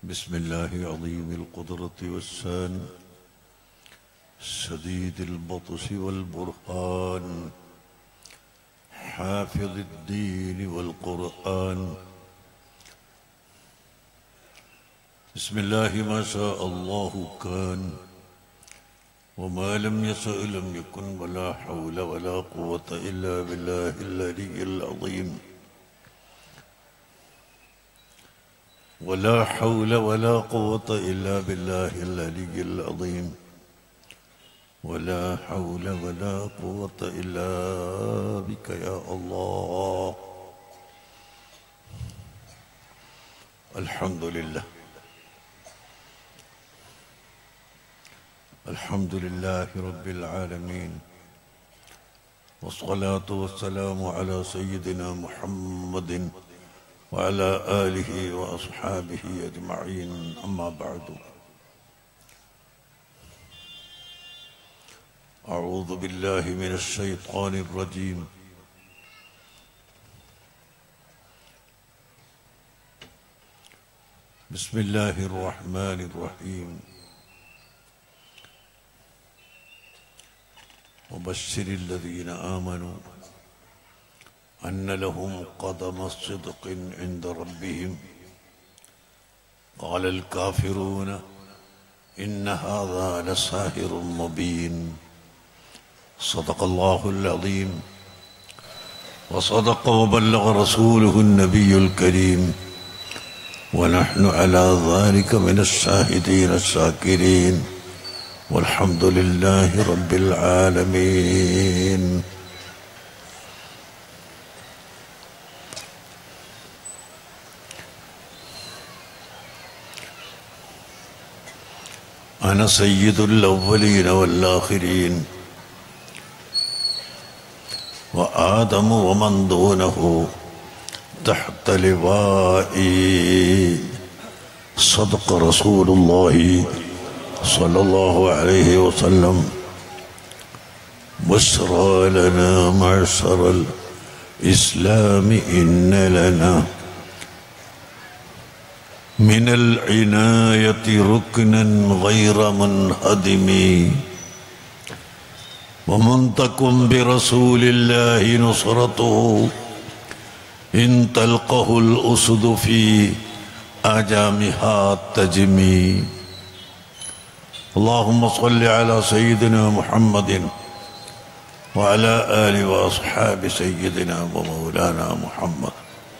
بسم الله عظيم القدرة والسان شديد البطش والبرهان حافظ الدين والقرآن بسم الله ما شاء الله كان وما لم يشأ لم يكن ولا حول ولا قوة إلا بالله العلي العظيم ولا حول ولا قوة إلا بالله العلي العظيم ولا حول ولا قوة إلا بك يا الله الحمد لله الحمد لله رب العالمين والصلاة والسلام على سيدنا محمد وعلى آله وأصحابه أجمعين أما بعد أعوذ بالله من الشيطان الرجيم بسم الله الرحمن الرحيم وبشر الذين آمنوا أن لهم قدم صدق عند ربهم قال الكافرون إن هذا لساهر مبين صدق الله العظيم وصدق وبلغ رسوله النبي الكريم ونحن على ذلك من الشاهدين الشاكرين والحمد لله رب العالمين أنا سيد الأولين والآخرين وآدم ومن دونه تحت لوائي صدق رسول الله صلى الله عليه وسلم بشرى لنا معشر الإسلام إن لنا من العناية ركنا غير منهدم ومن تكن برسول الله نصرته إن تلقه الأسد في أجامها تجمي اللهم صل على سيدنا محمد وعلى آله وأصحاب سيدنا ومولانا محمد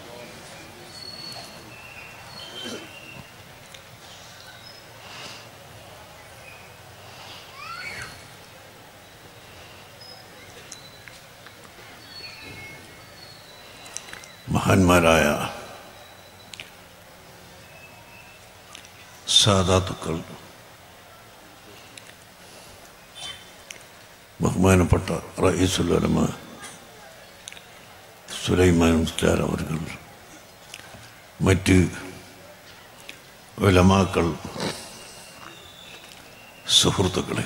മഹാന്മാരായ സാധാത്തുക്കൾ ബഹുമാനപ്പെട്ട റയീസുലമ സുലൈമാൻ മുസ്റ്റാർ അവർ മറ്റ് വിലമാക്കൾ സുഹൃത്തുക്കളെ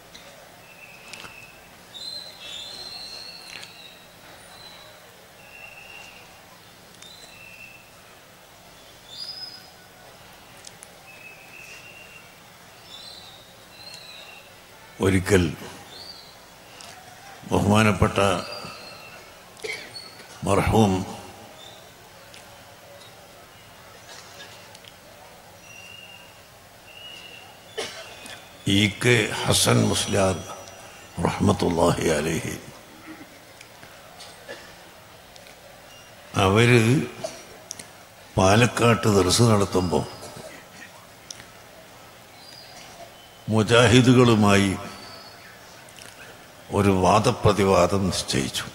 ഒരിക്കൽ ബഹുമാനപ്പെട്ട മർഹൂം ഇ കെ ഹസൻ മുസ്ലാർ റഹ്മത്തുല്ലാഹി അലഹി അവര് പാലക്കാട്ട് ദർസ് നടത്തുമ്പോൾ മുജാഹിദുകളുമായി ഒരു വാദപ്രതിവാദം നിശ്ചയിച്ചു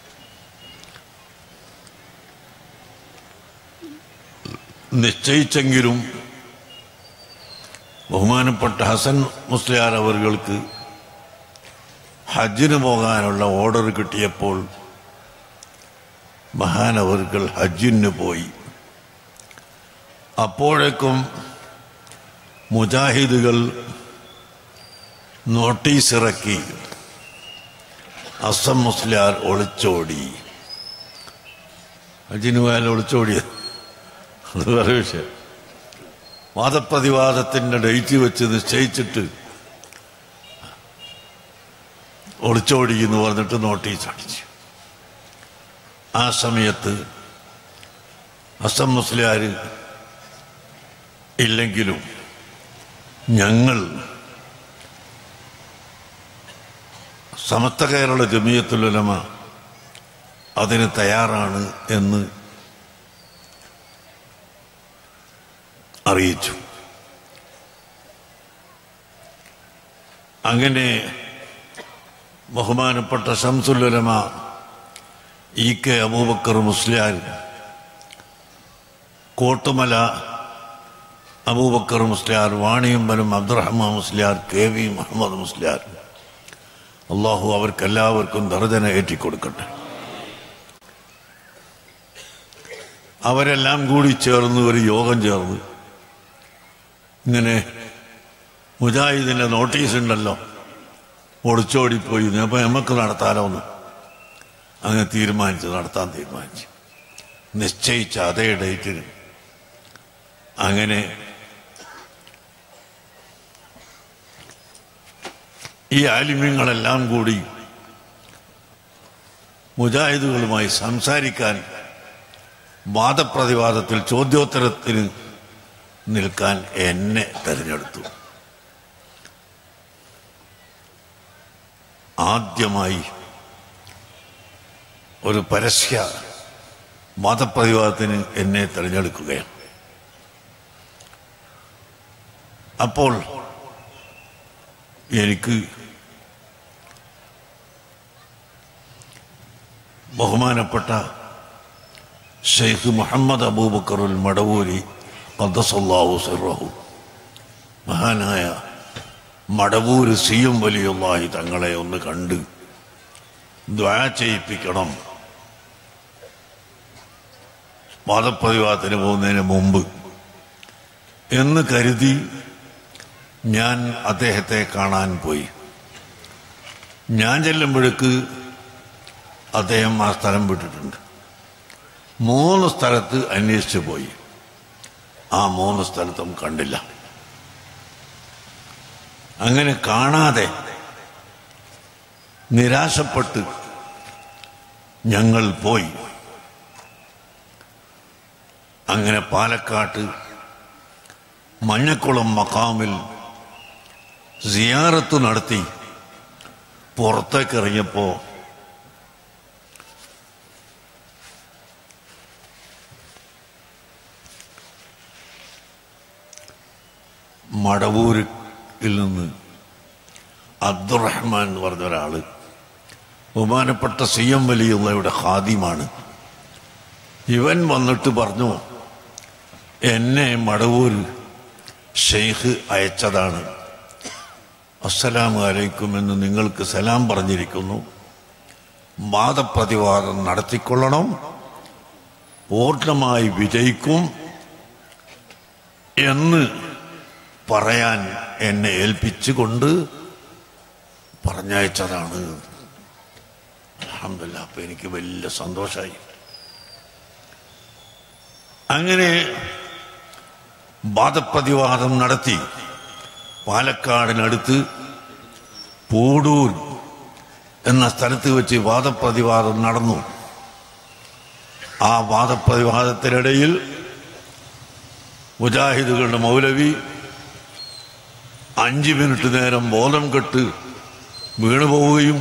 നിശ്ചയിച്ചെങ്കിലും ബഹുമാനപ്പെട്ട ഹസൻ മുസ്ലിയാർ അവർക്ക് ഹജ്ജിന് പോകാനുള്ള ഓർഡർ കിട്ടിയപ്പോൾ മഹാനവർകൾ ഹജ്ജിന് പോയി അപ്പോഴേക്കും മുജാഹിദുകൾ നോട്ടീസ് ഇറക്കി അസം മുസ്ലിയാർ ഒളിച്ചോടി ഹജ്ജിന് പോയാൽ ഒളിച്ചോടിയത് അത് വേറെ വിഷയം വാദപ്രതിവാദത്തിൻ്റെ ഡേറ്റ് വെച്ച് നിശ്ചയിച്ചിട്ട് ഒളിച്ചോടി എന്ന് പറഞ്ഞിട്ട് നോട്ടീസ് അടിച്ചു ആ സമയത്ത് അസം മുസ്ലിയാർ ഇല്ലെങ്കിലും ഞങ്ങൾ സമസ്ത കേരള ജമിയത്തുലമ അതിന് തയ്യാറാണ് എന്ന് അറിയിച്ചു അങ്ങനെ ബഹുമാനപ്പെട്ട Shamsul Ulama E K Abubakar Musliyar Kottumala Abubakar Musliyar Vaniyambalam Abdurahman Musliyar K V Muhammad Musliyar Allahu അവർക്കെല്ലാവർക്കും ദർജന ഏറ്റിക്കൊടുക്കട്ടെ അവരെല്ലാം കൂടി ചേർന്ന് ഒരു യോഗം ചേർന്ന് ഇങ്ങനെ മുജാഹിദിന്റെ നോട്ടീസ് ഉണ്ടല്ലോ ഒളിച്ചോടിപ്പോയി അപ്പൊ നമുക്ക് നടത്താലോ എന്ന് അങ്ങനെ തീരുമാനിച്ചു നടത്താൻ തീരുമാനിച്ചു നിശ്ചയിച്ച അതേ ഡേറ്റിന് അങ്ങനെ ഈ ആലിമ്യങ്ങളെല്ലാം കൂടി മുജാഹിദുകളുമായി സംസാരിക്കാൻ വാദപ്രതിവാദത്തിൽ ചോദ്യോത്തരത്തിന് നിൽക്കാൻ എന്നെ തെരഞ്ഞെടുത്തു ആദ്യമായി ഒരു പരസ്യ വാദപ്രതിവാദത്തിന് എന്നെ തെരഞ്ഞെടുക്കുകയാണ് അപ്പോൾ എനിക്ക് ബഹുമാനപ്പെട്ട ഷെയ്ഖ് മുഹമ്മദ് അബൂബക്കറുൽ മടവൂരി ഖദ്ദസല്ലാഹു സിറഹു മഹാനായ മടവൂര് സിയും വലിയുള്ളാഹി തങ്ങളെ ഒന്ന് കണ്ട് ദ്വാ ചെയ്യിപ്പിക്കണം വാദപ്രതിവാദത്തിന് പോകുന്നതിന് മുമ്പ് എന്ന് കരുതി ഞാൻ അദ്ദേഹത്തെ കാണാൻ പോയി ഞാൻ ചെല്ലുമ്പോഴേക്ക് അദ്ദേഹം ആ സ്ഥലം വിട്ടിട്ടുണ്ട് മൂന്ന് സ്ഥലത്ത് അന്വേഷിച്ചു പോയി ആ മൂന്ന് സ്ഥലത്തും കണ്ടില്ല അങ്ങനെ കാണാതെ നിരാശപ്പെട്ട് ഞങ്ങൾ പോയി അങ്ങനെ പാലക്കാട്ട് മഞ്ഞക്കുളം മക്കാമിൽ സിയാറത്ത് നടത്തി പുറത്തേക്ക് ഇറങ്ങിയപ്പോ മടവൂരിൽ നിന്ന് അബ്ദുറഹ്മാൻ എന്ന് പറഞ്ഞ ഒരാള് ബഹുമാനപ്പെട്ട സി എം വലിയുള്ളയുടെ ഖാദിമാണ് ഇവൻ വന്നിട്ട് പറഞ്ഞു എന്നെ മടവൂർ ഷെയ്ഖ് അയച്ചതാണ് അസ്സലാമു അലൈക്കും എന്ന് നിങ്ങൾക്ക് സലാം പറഞ്ഞിരിക്കുന്നു വാദപ്രതിവാദം നടത്തിക്കൊള്ളണം പൂർണ്ണമായി വിജയിക്കും എന്ന് പറയാൻ എന്നെ ഏൽപ്പിച്ചുകൊണ്ട് പറഞ്ഞയച്ചതാണ് അൽഹംദുലില്ലാ അപ്പൊ എനിക്ക് വലിയ സന്തോഷമായി അങ്ങനെ വാദപ്രതിവാദം നടത്തി പാലക്കാടിനടുത്ത് പൂടൂർ എന്ന സ്ഥലത്ത് വെച്ച് വാദപ്രതിവാദം നടന്നു ആ വാദപ്രതിവാദത്തിനിടയിൽ മുജാഹിദുകളുടെ മൗലവി അഞ്ച് മിനിറ്റ് നേരം ബോധം കെട്ട് വീണുപോവുകയും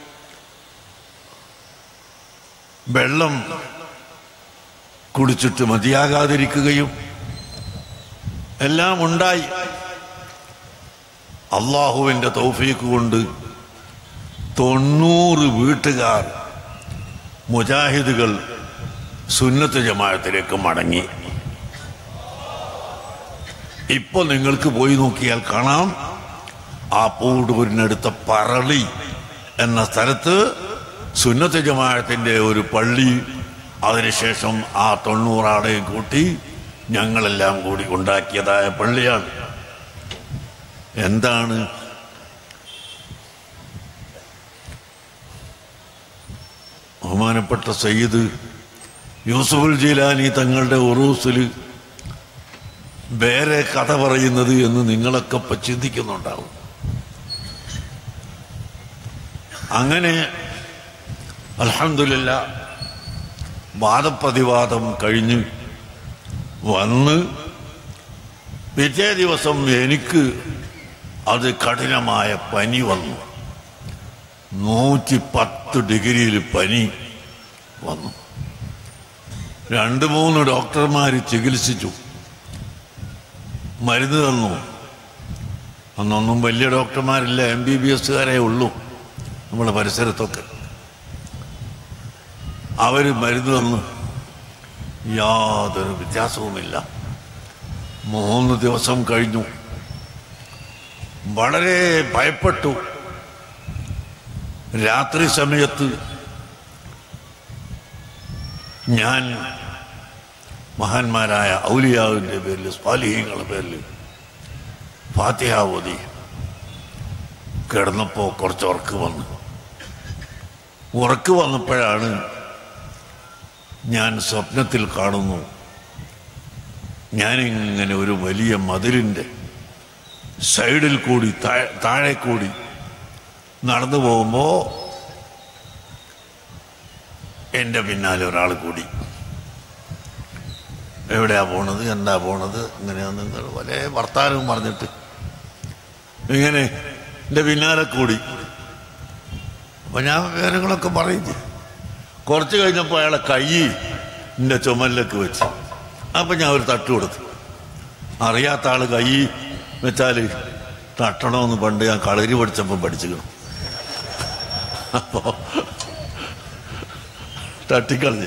വെള്ളം കുടിച്ചിട്ട് മതിയാകാതിരിക്കുകയും എല്ലാം ഉണ്ടായി അള്ളാഹുവിന്റെ തൗഫീക്ക് കൊണ്ട് തൊണ്ണൂറ് വീട്ടുകാർ മുജാഹിദുകൾ സുന്നത്ത് ജമാഅത്തിലേക്ക് മടങ്ങി ഇപ്പൊ നിങ്ങൾക്ക് പോയി നോക്കിയാൽ കാണാം ആ പൂടൂരിനടുത്ത പറളി എന്ന സ്ഥലത്ത് സുന്നത്ത് ജമാഅത്തിന്റെ ഒരു പള്ളി അതിനുശേഷം ആ തൊണ്ണൂറാളെയും കൂട്ടി ഞങ്ങളെല്ലാം കൂടി ഉണ്ടാക്കിയതായ പള്ളിയാണ് എന്താണ് ബഹുമാനപ്പെട്ട സയ്യിദ് യൂസുഫുൽ ജീലാനി തങ്ങളുടെ ഉറൂസിൽ വേറെ കഥ പറയുന്നത് എന്ന് നിങ്ങളൊക്കെ ഇപ്പൊ ചിന്തിക്കുന്നുണ്ടാവും അങ്ങനെ അലഹമില്ല വാദപ്രതിവാദം കഴിഞ്ഞ് വന്ന് പിറ്റേ ദിവസം എനിക്ക് അത് കഠിനമായ പനി വന്നു നൂറ്റി പത്ത് ഡിഗ്രിയിൽ പനി വന്നു രണ്ട് മൂന്ന് ഡോക്ടർമാർ ചികിത്സിച്ചു മരുന്ന് തന്നു അന്നൊന്നും വലിയ ഡോക്ടർമാരില്ല എം ബി ബി എസ്സുകാരേ ഉള്ളൂ നമ്മുടെ പരിസരത്തൊക്കെ അവർ മരുന്ന് തന്നു യാതൊരു വ്യത്യാസവുമില്ല മൂന്ന് ദിവസം കഴിഞ്ഞു വളരെ ഭയപ്പെട്ടു രാത്രി സമയത്ത് ഞാൻ മഹാന്മാരായ ഔലിയാവിൻ്റെ പേരിൽ സ്വാലിഹീങ്ങളുടെ പേരിൽ ഫാത്തിഹ ഓതി കിടന്നപ്പോൾ കുറച്ച് ഉറക്ക് വന്നു ഉറക്ക് വന്നപ്പോഴാണ് ഞാൻ സ്വപ്നത്തിൽ കാണുന്നു ഞാനിങ്ങനെ ഒരു വലിയ മതിലിൻ്റെ സൈഡിൽ കൂടി താഴെ താഴെ കൂടി നടന്നു പോകുമ്പോൾ എൻ്റെ പിന്നാലെ ഒരാൾ കൂടി എവിടെയാ പോണത് എന്താ പോണത് ഇങ്ങനെയാന്ന് ഇങ്ങനെ പല വർത്താനവും പറഞ്ഞിട്ട് ഇങ്ങനെ എൻ്റെ പിന്നാലെ കൂടി അപ്പൊ ഞാൻ വിവരങ്ങളൊക്കെ പറയിച്ചു കുറച്ച് കഴിഞ്ഞപ്പോൾ അയാളെ കൈ എൻ്റെ ചുമലിലേക്ക് വെച്ച് അപ്പൊ ഞാൻ ഒരു തട്ട് കൊടുത്തു അറിയാത്ത ആള് കൈ വെച്ചാല് തട്ടണമെന്ന് പണ്ട് ഞാൻ കളരി പഠിച്ചപ്പോൾ പഠിച്ചിക്കണം അപ്പോ തട്ടിക്കളഞ്ഞ്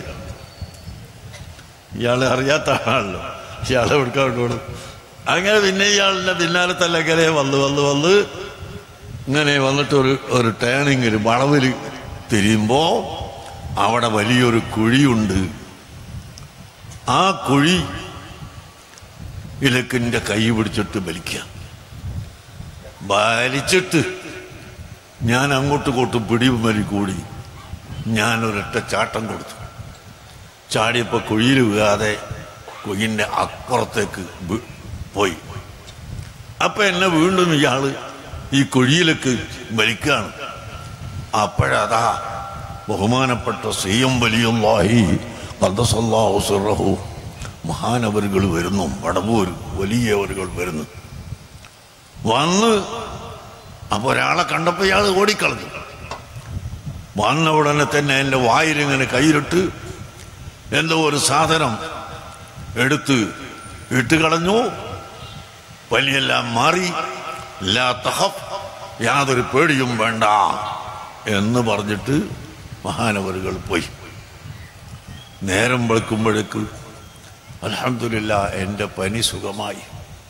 ഇയാളെ അറിയാത്ത ആളാണല്ലോ ഇയാളെ എടുക്കാൻ വിട്ടോളൂ അങ്ങനെ പിന്നെ ഇയാളുടെ പിന്നാലെ തല്ലക്കരെ വന്ന് വന്ന് വന്ന് ഇങ്ങനെ വന്നിട്ട് ഒരു ഒരു ടേണിങ്ങിൽ വളവിൽ തിരിയുമ്പോ അവിടെ വലിയൊരു കുഴിയുണ്ട് ആ കുഴി ഇലക്കിന്റെ കൈ പിടിച്ചിട്ട് വലിക്കുക വലിച്ചിട്ട് ഞാൻ അങ്ങോട്ടും ഇങ്ങോട്ടും പിടിയും വലി കൂടി ഞാൻ ഒരൊറ്റ ചാട്ടം കൊടുത്തു ചാടിയപ്പോൾ കുഴിയിൽ വീഴാതെ കുഴിൻ്റെ അപ്പുറത്തേക്ക് വീ- പോയി അപ്പൊ എന്നെ വീണ്ടും ഇയാള് ഈ കുഴിയിലേക്ക് വലിക്കുകയാണ് അപ്പോഴതാ ബഹുമാനപ്പെട്ട സീയം വലിയുള്ളാഹി ഖദ്ദസല്ലാഹു സിറഹു മഹാനവരുകൾ വരുന്നു വടവൂർ വലിയവരുകൾ വരുന്നു വന്ന് അപ്പൊ ഒരാളെ കണ്ടപ്പോ ഇയാൾ ഓടിക്കളഞ്ഞു വന്ന ഉടനെ തന്നെ എൻ്റെ വായിലിങ്ങനെ കയ്യിലിട്ട് എന്തോ ഒരു സാധനം എടുത്ത് ഇട്ട് കളഞ്ഞു പനിയെല്ലാം മാറി ലാ തഹഫ് യാതൊരു പേടിയും വേണ്ട എന്ന് പറഞ്ഞിട്ട് മഹാനവരുകൾ പോയി നേരം വെളുക്കുമ്പോഴേക്ക് അലഹമില്ല എൻ്റെ പനി സുഖമായി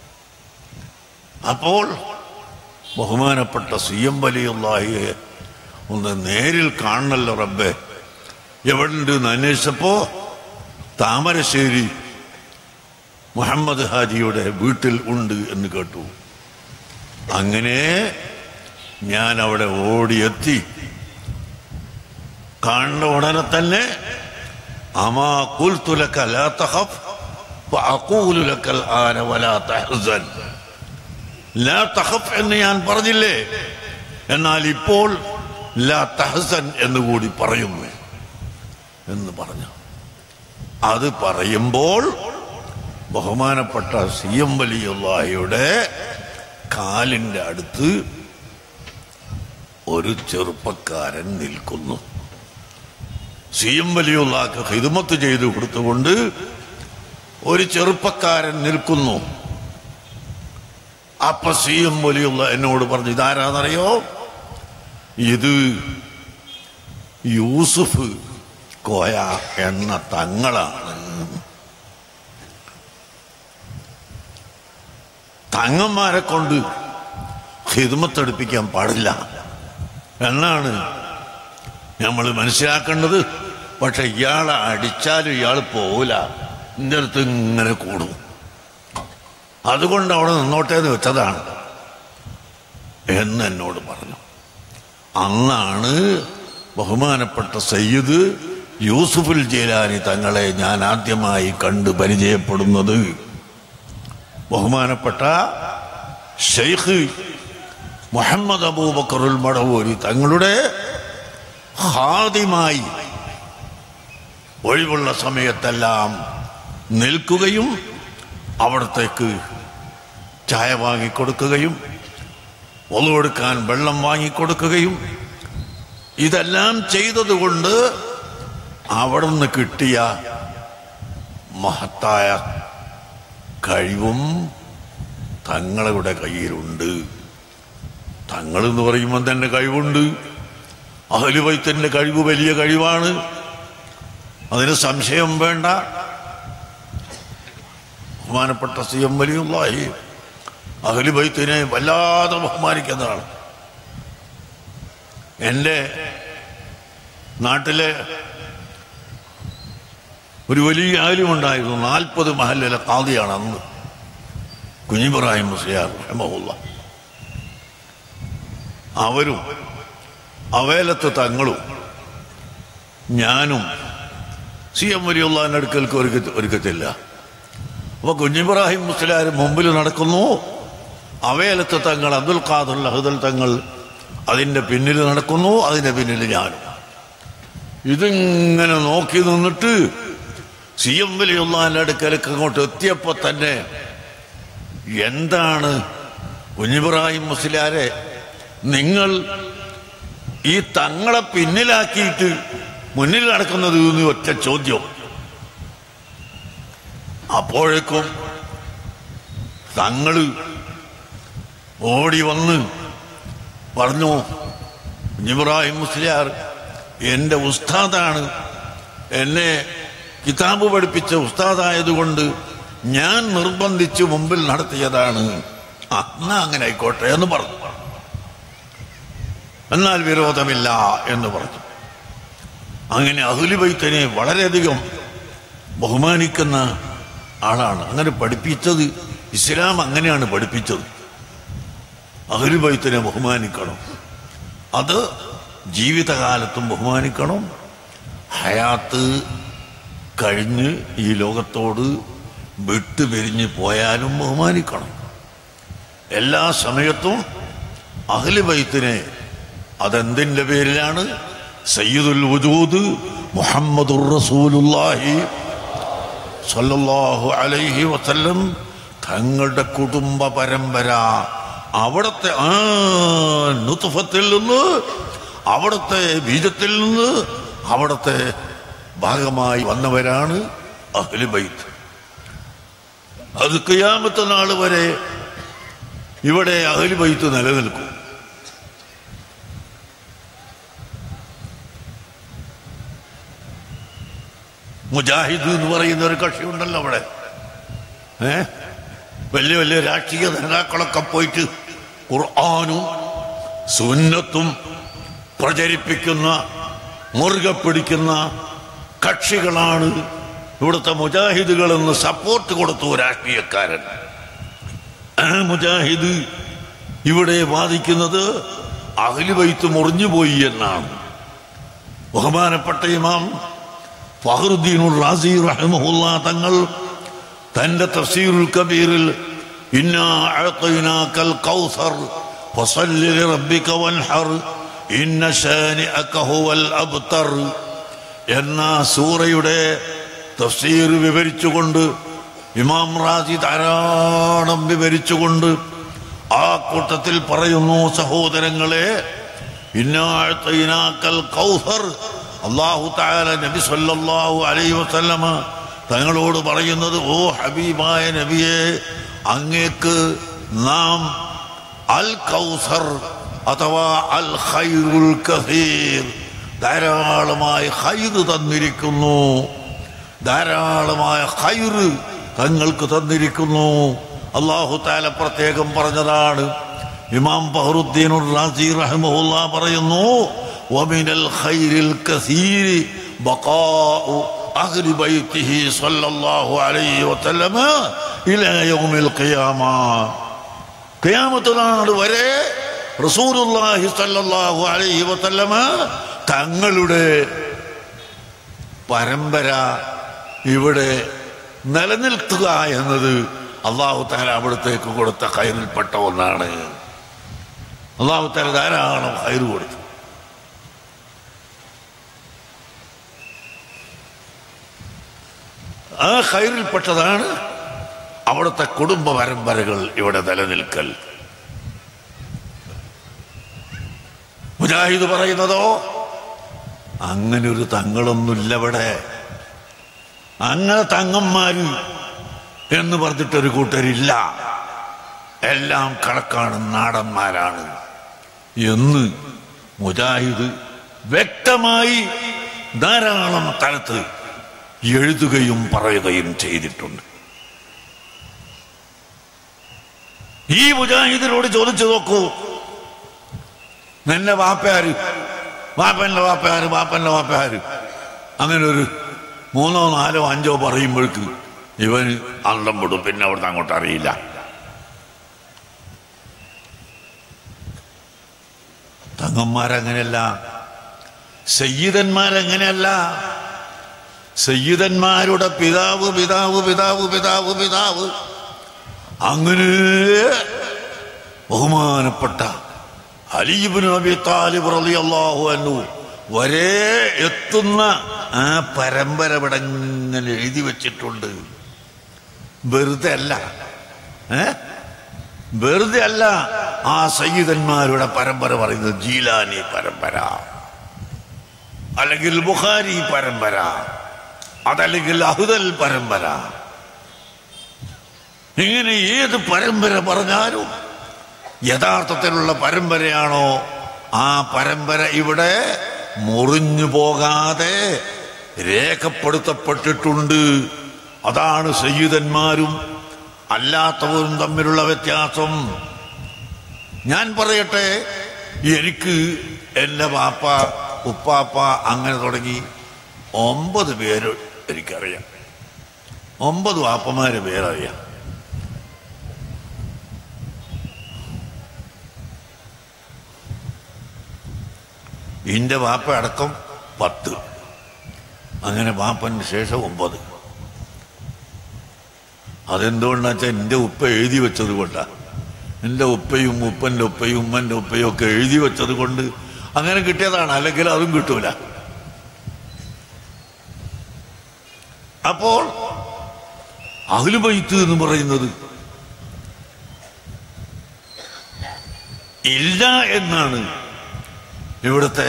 അപ്പോൾ ബഹുമാനപ്പെട്ട സി എം വലിയുള്ളാഹിയെ ഒന്ന് നേരിൽ കാണണല്ലോ റബ്ബെ എവിടുണ്ട് എന്ന് അന്വേഷിച്ചപ്പോ താമരശ്ശേരി മുഹമ്മദ് ഹാജിയുടെ വീട്ടിൽ ഉണ്ട് എന്ന് കേട്ടു അങ്ങനെ ഞാൻ അവിടെ ഓടിയെത്തി കാണുന്ന ഉടനെ തന്നെ അമാ കുൽത്തുലക്ക ലാ തഖഫ് ഫഅഖൂലു ലക്കൽ ആന വലാ തഹ്സൻ ലാ തഖഫ് എന്ന് ഞാൻ പറഞ്ഞില്ലേ എന്നാൽ ഇപ്പോൾ ലാ തഹസൻ എന്ന് കൂടി പറയുന്നു എന്ന് പറഞ്ഞു അത് പറയുമ്പോൾ ബഹുമാനപ്പെട്ട സി എം വലിയുള്ളാഹിയുടെ കാലിന്റെ അടുത്ത് ഒരു ചെറുപ്പക്കാരൻ നിൽക്കുന്നു സി എം വലിയുള്ളാക്ക് ഹിദമത്ത് ചെയ്തു കൊടുത്തുകൊണ്ട് ഒരു ചെറുപ്പക്കാരൻ നിൽക്കുന്നു അപ്പൊ സി എം വലിയുള്ള എന്നോട് പറഞ്ഞു ഇതാരാന്നറിയോ ഇത് യൂസുഫ് കോയ എന്ന തങ്ങളാണ് തങ്ങന്മാരെ കൊണ്ട് ഹിദ്മത്തെടുപ്പിക്കാൻ പാടില്ല എന്നാണ് നമ്മൾ മനസ്സിലാക്കേണ്ടത് പക്ഷെ ഇയാളെ അടിച്ചാലും ഇയാൾ പോവില്ല എൻ്റെ അടുത്ത് ഇങ്ങനെ കൂടും അതുകൊണ്ട് അവിടെ നിന്നോട്ടെ എന്ന് വെച്ചതാണ് എന്ന് എന്നോട് പറഞ്ഞു അന്നാണ് ബഹുമാനപ്പെട്ട സയ്യിദ് യൂസുഫുൽ ജയിലാനി തങ്ങളെ ഞാൻ ആദ്യമായി കണ്ട് പരിചയപ്പെടുന്നത് ബഹുമാനപ്പെട്ട ഷെയ്ഖ് മുഹമ്മദ് അബൂബക്കറുൽ മടവൂരി തങ്ങളുടെ ഹാദിമായി ഒഴിവുള്ള സമയത്തെല്ലാം നിൽക്കുകയും അവിടത്തേക്ക് ചായ വാങ്ങിക്കൊടുക്കുകയും ഒന്നുകൊടുക്കാൻ വെള്ളം വാങ്ങിക്കൊടുക്കുകയും ഇതെല്ലാം ചെയ്തതുകൊണ്ട് അവിടുന്ന് കിട്ടിയ മഹത്തായ കഴിവും തങ്ങളുടെ കയ്യിലുണ്ട് തങ്ങൾ എന്ന് പറയുമ്പോൾ തന്നെ കഴിവുണ്ട് അഹലുവൈത്തന്റെ കഴിവ് വലിയ കഴിവാണ് അതിന് സംശയം വേണ്ട ബഹുമാനപ്പെട്ട സി എം വലിയുള്ളാഹി അഹലുബൈത്തിനെ വല്ലാതെ ബഹുമാനിക്കുന്നതാണ് എൻ്റെ നാട്ടിലെ ഒരു വലിയ ആലുമുണ്ടായിരുന്നു നാൽപ്പത് മഹലിലെ കാതിയാണ് അന്ന് കുഞ്ഞിബ്രാഹിം മുസ്ലിയാർ റഹ്മഹുല്ല അവരും അവേലത്ത് തങ്ങളും ഞാനും സി എം വലിയുള്ളതിൻ്റെ അടുക്കൽക്ക് ഒരുക്ക ഒരുക്കത്തില്ല അപ്പൊ കുഞ്ഞിബ്രാഹിം മുസ്ലിയാർ മുമ്പിൽ നടക്കുന്നു അവേലത്ത് തങ്ങൾ അബ്ദുൽ ഖാദർ ലഹദൽ തങ്ങൾ അതിന്റെ പിന്നിൽ നടക്കുന്നു അതിന്റെ പിന്നിൽ ഞാനും ഇതിങ്ങനെ നോക്കി നിന്നിട്ട് സി എം വലിയുള്ളതിൻ്റെ അടുക്കലേക്ക് അങ്ങോട്ട് എത്തിയപ്പോ തന്നെ എന്താണ് കുഞ്ഞിബ്രാഹിം മുസ്ലിയാരെ നിങ്ങൾ ഈ തങ്ങളെ പിന്നിലാക്കിയിട്ട് മുന്നിൽ നടക്കുന്നത് എന്ന് ഒറ്റ ചോദ്യം അപ്പോഴേക്കും തങ്ങള് ഓടി വന്ന് പറഞ്ഞു ഇബ്രാഹിം മുസ്ലിയാർ എൻ്റെ ഉസ്താദാണ് എന്നെ കിതാബ് പഠിപ്പിച്ച ഉസ്താദായതുകൊണ്ട് ഞാൻ നിർബന്ധിച്ച് മുമ്പിൽ നടത്തിയതാണ് ആ എന്നാ അങ്ങനെ ആയിക്കോട്ടെ എന്ന് പറഞ്ഞു എന്നാൽ വിരോധമില്ല എന്ന് പറഞ്ഞു അങ്ങനെ അഹുലിബൈത്തനെ വളരെയധികം ബഹുമാനിക്കുന്ന ആളാണ് അങ്ങനെ പഠിപ്പിച്ചത് ഇസ്ലാം അങ്ങനെയാണ് പഠിപ്പിച്ചത് അഹുലിബൈത്തിനെ ബഹുമാനിക്കണം അത് ജീവിതകാലത്തും ബഹുമാനിക്കണം ഹയാത്ത് കഴിഞ്ഞ് ഈ ലോകത്തോട് വിട്ടുപിരിഞ്ഞ് പോയാലും ബഹുമാനിക്കണം എല്ലാ സമയത്തും അഹ്ലുബൈത്തിനെ അതെന്തിന്റെ പേരിലാണ് സയ്യിദുൽ വജൂദ് മുഹമ്മദുർ റസൂലുള്ളാഹി സല്ലല്ലാഹു അലൈഹി വസല്ലം തങ്ങളുടെ കുടുംബ പരമ്പര അവിടത്തെ ആ നുത്തുഫത്തിൽ നിന്ന് അവിടത്തെ ബീജത്തിൽ നിന്ന് അവിടത്തെ ഭാഗമായി വന്നവരാണ് അഹ്ലുബൈത്ത് അത് കിയാമത്തെ നാൾ വരെ ഇവിടെ അഹ്ലുബൈത്ത് നിലനിൽക്കും മുജാഹിദ് എന്ന് പറയുന്ന ഒരു കക്ഷി ഉണ്ടല്ലോ അവിടെ ഏ വലിയ വലിയ രാഷ്ട്രീയ നേതാക്കളൊക്കെ പോയിട്ട് ഖുർആാനും സുന്നത്തും പ്രചരിപ്പിക്കുന്ന മുറുകെ പിടിക്കുന്ന കക്ഷികളാണ് ഇവിടുത്തെ മുജാഹിദുകൾ എന്ന് സപ്പോർട്ട് കൊടുത്തു രാഷ്ട്രീയക്കാരൻ ആ മുജാഹിദ് ഇവിടെ വാദിക്കുന്നത് അഖിലുബൈത്ത് മുറിഞ്ഞുപോയി എന്നാണ് ബഹുമാനപ്പെട്ട ഇമാം ഫഹറുദ്ദീനുൽ റാസി റഹ്മഹുല്ല തങ്ങൾ തന്റെ തഫ്സീറുൽ കബീറിൽ ഇന്നാ അഅതൈനാകൽ കൗസർ ഫസല്ലി ലറബ്ബിക വൻഹർ ഇന്ന ശാനിഅക ഹുവൽ അബ്തർ എന്ന സൂറയുടെ തഫ്സീർ വിവരിച്ചുകൊണ്ട് ഇമാം റാസി ധാരാളം വിവരിച്ചുകൊണ്ട് ആ കൂട്ടത്തിൽ പറയുന്നു സഹോദരങ്ങളെ ഇന്നാഴ്ത്തൈനാക്കൽ കൗസർ അള്ളാഹു താല നബി സല്ലല്ലാഹു അലൈഹി വസല്ലമ തങ്ങളോട് പറയുന്നത് ഓ ഹബീബായ നബിയെ അങ്ങേക്ക് നാം അൽ കൗസർ അഥവാ അൽ ഖൈറുൽ കസീർ ധാരാളമായ ഹൈറ് തന്നിരിക്കുന്നു ധാരാളമായ ഹൈറ് തങ്ങൾക്ക് തന്നിരിക്കുന്നു അള്ളാഹു താല പ്രത്യേകം പറഞ്ഞതാണ് ഇമാം ഫഹറുദ്ദീൻ റാസി റഹ്മഹുല്ല പറയുന്നു ومن الخير الكثير بقاء أهل بيته صلى الله عليه وسلم إلى يوم القيامة قيامة നാൾ വരെ റസൂലുള്ളാഹി സ്വല്ലല്ലാഹു അലൈഹി വസല്ലമ തങ്ങളുടെ പരമ്പര ഇവിടെ നിലനിൽക്കുക എന്നത് അള്ളാഹു താല അവിടത്തേക്ക് കൊടുത്ത കയറിൽപ്പെട്ട ഒന്നാണ് അള്ളാഹു താല ധാരാളം കയറ് കൊടുത്തു ആ കയറിൽപ്പെട്ടതാണ് അവിടുത്തെ കുടുംബ പരമ്പരകൾ ഇവിടെ നിലനിൽക്കൽ മുജാഹിദ് പറയുന്നതോ അങ്ങനെ ഒരു തങ്ങളൊന്നുമില്ല ഇവിടെ അങ്ങനെ തങ്ങന്മാര് എന്ന് പറഞ്ഞിട്ടൊരു കൂട്ടരില്ല എല്ലാം കണക്കാണ് നാടന്മാരാണ് എന്ന് മുജാഹിദ് വ്യക്തമായി ധാരാളം സ്ഥലത്ത് എഴുതുകയും പറയുകയും ചെയ്തിട്ടുണ്ട് ഈ മുജാഹിദിനോട് ചോദിച്ചു നോക്കൂ നിന്റെ വാപ്പയാര് വാപ്പന്റെ വാപ്പയാര് വാപ്പന്റെ വാപ്പയാര് അങ്ങനെ ഒരു മൂന്നോ നാലോ അഞ്ചോ പറയുമ്പോഴേക്ക് ഇവന് അന്തം വിടും പിന്നെ അവിടുന്ന് അങ്ങോട്ട് അറിയില്ല തങ്ങന്മാരങ്ങനെയല്ല സയ്യിദന്മാരങ്ങനെയല്ല സയ്യിദന്മാരുടെ പിതാവ് പിതാവ് പിതാവ് പിതാവ് പിതാവ് അങ്ങനെ ബഹുമാനപ്പെട്ട അലീബിന് നബി താലിബ് റളിയല്ലാഹു അൻഹു വരെ എത്തുന്ന ആ പരമ്പര ഇവിടെ ഇങ്ങനെ എഴുതി വെച്ചിട്ടുണ്ട് വെറുതെ അല്ല ഏ വെറുതെ അല്ല ആ സയ്യിദന്മാരുടെ പരമ്പര പറയുന്നത് ജീലാനി പരമ്പര അല്ലെങ്കിൽ ബുഖാരി പരമ്പര അതല്ലെങ്കിൽ അഹുദൽ പരമ്പര ഇങ്ങനെ ഏത് പരമ്പര പറഞ്ഞാലും യഥാർത്ഥത്തിലുള്ള പരമ്പരയാണോ ആ പരമ്പര ഇവിടെ മുറിഞ്ഞു പോകാതെ രേഖപ്പെടുത്തപ്പെട്ടിട്ടുണ്ട് അതാണ് സയ്യിദന്മാരും അല്ലാത്തവരും തമ്മിലുള്ള വ്യത്യാസം ഞാൻ പറയട്ടെ എനിക്ക് എൻ്റെ വാപ്പ ഉപ്പാപ്പ അങ്ങനെ തുടങ്ങി ഒമ്പത് പേര് എനിക്കറിയാം ഒമ്പത് വാപ്പമാരെ പേരറിയാം ഇന്റെ വാപ്പ അടക്കം പത്ത് അങ്ങനെ വാപ്പന് ശേഷം ഒമ്പത് അതെന്തുകൊണ്ടാ വെച്ചാൽ എൻ്റെ ഉപ്പ എഴുതി വെച്ചത് കൊണ്ടാ എൻ്റെ ഉപ്പയും ഉപ്പൻ്റെ ഉപ്പയും ഉമ്മൻ്റെ ഉപ്പയും ഒക്കെ എഴുതി വെച്ചത് കൊണ്ട് അങ്ങനെ കിട്ടിയതാണ് അല്ലെങ്കിൽ അതും കിട്ടൂല അപ്പോൾ അഖിലുബൈത്ത് എന്ന് പറയുന്നത് ഇല്ല എന്നാണ് ഇവിടുത്തെ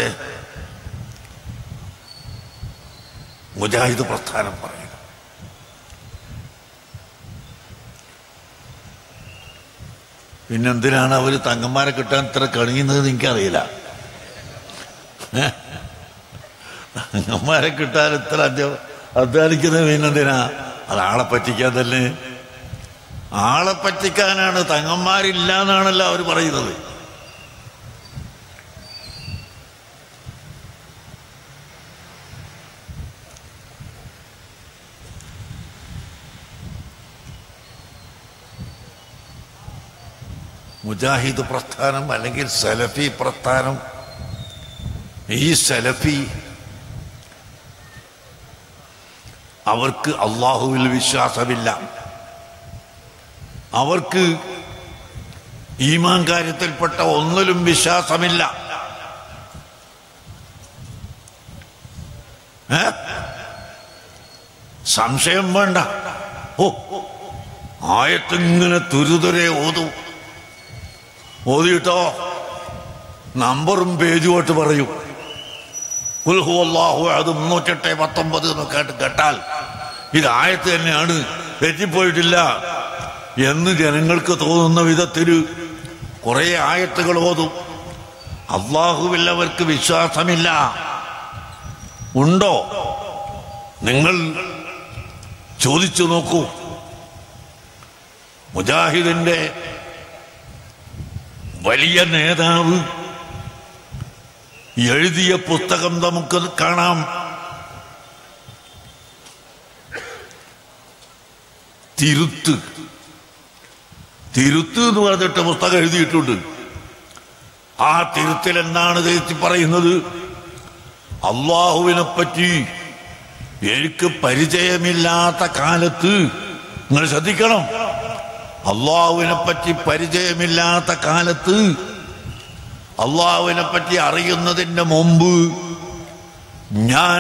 മുജാഹിദ് പ്രസ്ഥാനം പറയുന്നത് പിന്നെന്തിനാണ് അവര് തങ്ങന്മാരെ കിട്ടാൻ ഇത്ര കണിയുന്നത് എനിക്കറിയില്ല ഏ? തങ്ങന്മാരെ കിട്ടാൻ ഇത്ര അധ്യ- അധ്വാനിക്കുന്നത് പിന്നെന്തിനാ അത് ആളെ പറ്റിക്കാൻ തന്നെ ആളെ പറ്റിക്കാനാണ് തങ്ങന്മാരില്ല എന്നാണല്ലോ അവർ പറയുന്നത് മുജാഹിദ് പ്രസ്ഥാനം അല്ലെങ്കിൽ സലഫി പ്രസ്ഥാനം ഈ സലഫി അവർക്ക് അള്ളാഹുവിൽ വിശ്വാസമില്ല അവർക്ക് ഈമാൻ കാര്യത്തിൽപ്പെട്ട ഒന്നിലും വിശ്വാസമില്ല ഏ? സംശയം വേണ്ട ഓ ആയത്തിങ്ങനെ തുരുതുരെ ഓതും ഓതിയിട്ടോ നമ്പറും പേജുമായിട്ട് പറയും ഉൽഹു അള്ളാഹു അത് മുന്നൂറ്റെട്ട് പത്തൊമ്പത് എന്ന് കേട്ട് കേട്ടാൽ ഇത് ആയത്ത് തന്നെയാണ് തെറ്റിപ്പോയിട്ടില്ല എന്ന് ജനങ്ങൾക്ക് തോന്നുന്ന വിധത്തിൽ കുറെ ആയത്തുകൾ ഓതും അള്ളാഹുവിൽ അവർക്ക് വിശ്വാസമില്ല ഉണ്ടോ നിങ്ങൾ ചോദിച്ചു നോക്കൂ മുജാഹിദിന്റെ വലിയ നേതാവ് എഴുതിയ പുസ്തകം നമുക്ക് കാണാം തിരുത്ത് തിരുത്ത് എന്ന് പറഞ്ഞിട്ട് പുസ്തകം എഴുതിയിട്ടുണ്ട് ആ തിരുത്തിൽ എന്താണ് തിരുത്തി പറയുന്നത് അള്ളാഹുവിനെ പറ്റി എനിക്ക് പരിചയമില്ലാത്ത കാലത്ത് നിങ്ങൾ ശ്രദ്ധിക്കണം അള്ളാഹുവിനെ പറ്റി പരിചയമില്ലാത്ത കാലത്ത് അള്ളാഹുവിനെ പറ്റി അറിയുന്നതിന് മുമ്പ് ഞാൻ